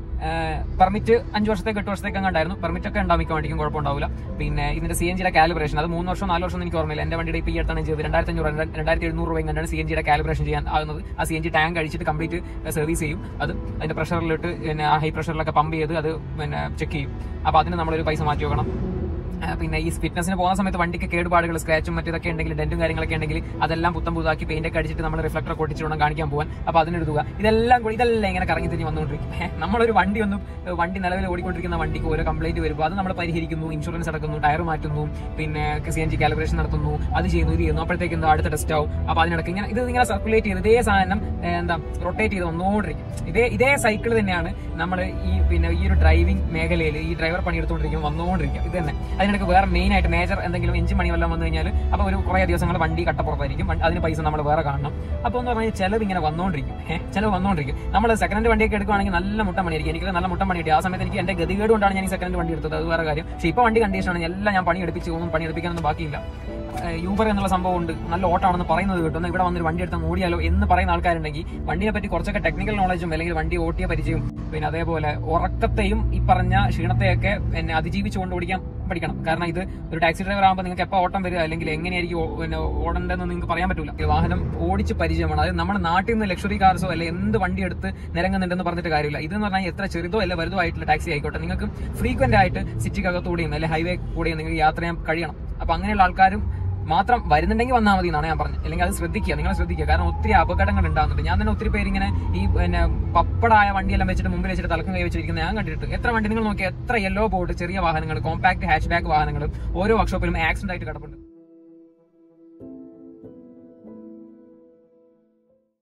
പെർമിറ്റ് അഞ്ച് വർഷത്തേക്ക് എട്ട് വർഷത്തേക്ക് അങ്ങാണ്ടായിരുന്നു പെർമിറ്റ് ഒക്കെ ഉണ്ടാവും മിക്ക വണ്ടിക്കും കുഴപ്പമുണ്ടാവില്ല പിന്നെ ഇതിന്റെ സി എൻ ജിയുടെ കാലിബ്രേഷൻ അത് മൂന്ന് വർഷം നാല് വർഷം ഒന്നും എനിക്ക് ഓർമ്മയില്ല എന്റെ വണ്ടിയുടെ ഇപ്പോൾ ഈ അടുത്താണ് ചെയ്തത് രണ്ടായിരത്തി അഞ്ഞൂറ് രണ്ടായിരത്തി എഴുന്നൂറ് രൂപ കണ്ടാണ് സി എൻ ജിയുടെ കാലിബ്രേഷൻ ചെയ്യാൻ ആകുന്നത് ആ സി എൻ ജി ടാങ്ക് അടിച്ചിട്ട് കംപ്ലീറ്റ് സർവീസ് ചെയ്യും അത് അതിന്റെ പ്രഷറിലിട്ട് പിന്നെ ഹൈ പ്രഷറിലൊക്കെ പമ്പ് ചെയ്ത് അത് പിന്നെ ചെക്ക് ചെയ്യും അപ്പോൾ അതിന് നമ്മളൊരു പൈസ മാറ്റി വെക്കണം ആ, പിന്നെ ഈ ഫിറ്റ്നസിന് പോകുന്ന സമയത്ത് വണ്ടിക്ക് കേടുപാടുകൾ സ്ക്രാച്ചും മറ്റേതൊക്കെ ഉണ്ടെങ്കിൽ ഡെന്റും കാര്യങ്ങളൊക്കെ ഉണ്ടെങ്കിൽ അതെല്ലാം പുത്തം പുതാക്കി പെയിന്റ് ഒക്കെ അടിച്ചിട്ട് നമ്മൾ റിഫ്ലക്ടർ കൊട്ടിച്ച് വേണം കാണിക്കാൻ പോകാൻ അപ്പൊ അതിനൊരു തുക ഇതെല്ലാം കൂടി ഇതെല്ലാം ഇങ്ങനെ കറങ്ങി തിരിഞ്ഞ് വന്നുകൊണ്ടിരിക്കും ഏ, നമ്മളൊരു വണ്ടി ഒന്നും ഏ, വണ്ടി നിലവിൽ ഓടിക്കൊണ്ടിരിക്കുന്ന വണ്ടിക്ക് ഓരോ കംപ്ലൈന്റ് വരുമ്പോൾ അത് നമ്മൾ പരിഹരിക്കുന്നു ഇൻഷുറൻസ് അടക്കുന്നു ടയർ മാറ്റുന്നു പിന്നെ സി എൻ ജി കാലിബ്രേഷൻ നടത്തുന്നു അത് ചെയ്യുന്നു ഇത് ചെയ്യുന്നു അപ്പോഴത്തേക്ക് എന്തോ അടുത്ത ടെസ്റ്റ് ആവും അപ്പൊ അതിനിടയ്ക്ക് ഇങ്ങനെ ഇത് ഇങ്ങനെ സർക്കുലേറ്റ് ചെയ്ത് ഇതേ സാധനം ഏ, എന്താ റൊട്ടേറ്റ് ചെയ്ത് വന്നുകൊണ്ടിരിക്കും ഇതേ ഇതേ സൈക്കിൾ തന്നെയാണ് നമ്മൾ ഈ പിന്നെ ഈ ഒരു ഡ്രൈവിംഗ് മേഖലയിൽ ഈ ഡ്രൈവർ പണിയെടുത്തുകൊണ്ടിരിക്കുമ്പോൾ വന്നുകൊണ്ടിരിക്കും ഇത് തന്നെ അതിനിടയ്ക്ക് വേറെ മെയിൻ ആയിട്ട് മേജർ എന്തെങ്കിലും എഞ്ചിൻ പണി വല്ലതും വന്നു കഴിഞ്ഞാൽ അപ്പോൾ ഒരു കുറേ ദിവസങ്ങൾ വണ്ടി കട്ടപ്പുറത്തായിരിക്കും വണ്ടി- അതിന് പൈസ നമ്മൾ വേറെ കാണണം അപ്പോൾ എന്ന് പറഞ്ഞാൽ ചിലവ് ഇങ്ങനെ വന്നുകൊണ്ടിരിക്കും ഏഹ് ചിലവ് വന്നുകൊണ്ടിരിക്കും നമ്മൾ സെക്കൻഡ് ഹാൻഡ് വണ്ടിയൊക്കെ എടുക്കുകയാണെങ്കിൽ നല്ല മുട്ടം പണിയായിരിക്കും എനിക്ക് നല്ല മുട്ടം പണി കിട്ടി ആ സമയത്ത് എനിക്ക് എന്റെ ഗതികേട് കൊണ്ടാണ് ഞാൻ ഈ സെക്കൻഡ് വണ്ടി എടുത്തത് അത് വേറെ കാര്യം പക്ഷേ ഇപ്പോൾ വണ്ടി കണ്ടീഷനാണ് എല്ലാം ഞാൻ പണി എടുപ്പിച്ച് ഒന്നും പണി എടുപ്പിക്കാനൊന്നും ബാക്കിയില്ല ഏഹ് യൂബർ എന്നുള്ള സംഭവം ഉണ്ട് നല്ല ഓട്ടാണെന്ന് പറയുന്നത് കിട്ടും ഇവിടെ വന്നൊരു വണ്ടി എടുത്താൽ ഓടിയാലോ എന്ന് പറയുന്ന ആൾക്കാരുണ്ടെങ്കിൽ വണ്ടിയെ പറ്റി കുറച്ചൊക്കെ ടെക്നിക്കൽ നോളജും അല്ലെങ്കിൽ വണ്ടി ഓട്ടിയ പരിചയവും പിന്നെ അതേപോലെ ഉറക്കത്തെയും ഈ പറഞ്ഞ ക്ഷീണത്തെയൊക്കെ എന്നെ അതിജീവിച്ചുകൊണ്ട് ഓടിക്കാൻ പഠിക്കണം കാരണം ഇത് ഒരു ടാക്സി ഡ്രൈവർ ആകുമ്പോൾ നിങ്ങൾക്ക് എപ്പോൾ ഓട്ടം വരിക അല്ലെങ്കിൽ എങ്ങനെയായിരിക്കും ഓ- പിന്നെ ഓടേണ്ടതെന്ന് നിങ്ങൾക്ക് പറയാൻ പറ്റില്ല ഈ വാഹനം ഓടിച്ച് പരിചയമാണ് അതായത് നമ്മുടെ നാട്ടിൽ നിന്ന് ലക്ഷറി കാർസോ അല്ലെ എന്ത് വണ്ടി എടുത്ത് നിരങ്ങുന്നുണ്ടെന്ന് പറഞ്ഞിട്ട് കാര്യമില്ല ഇതെന്ന് പറഞ്ഞാൽ എത്ര ചെറുതോ അല്ല വലുതോ ആയിട്ടുള്ള ടാക്സി ആയിക്കോട്ടെ നിങ്ങൾക്ക് ഫ്രീക്വന്റ് ആയിട്ട് സിറ്റിക്കകത്തൂടെയും അല്ലെങ്കിൽ ഹൈവേ കൂടെയും നിങ്ങൾക്ക് യാത്ര ചെയ്യാൻ കഴിയണം അപ്പൊ അങ്ങനെയുള്ള ആൾക്കാരും മാത്രം വരുന്നുണ്ടെങ്കിൽ വന്നാൽ മതി എന്നാണ് ഞാൻ പറഞ്ഞത് അല്ലെങ്കിൽ അത് ശ്രദ്ധിക്കുക നിങ്ങൾ ശ്രദ്ധിക്കുക കാരണം ഒത്തിരി അപകടങ്ങൾ ഉണ്ടാകുന്നുണ്ട് ഞാൻ തന്നെ ഒത്തിരി പേര് ഇങ്ങനെ ഈ പിന്നെ പപ്പടായ വണ്ടിയെല്ലാം വെച്ചിട്ട് മുമ്പിൽ വെച്ചിട്ട് തലക്കം കൈ വെച്ചിരിക്കുന്നത് ഞാൻ കണ്ടിട്ട് എത്ര വണ്ടി നിങ്ങൾ നോക്കിയാൽ എത്ര യെല്ലോ ബോർഡ് ചെറിയ വാഹനങ്ങൾ കോമ്പാക്ട് ഹാച്ച് ബാക്ക് വാഹനങ്ങൾ ഓരോ വർക്ക്ഷോപ്പിലും ആക്സിഡന്റ് ആയിട്ട് കിടപ്പുണ്ട്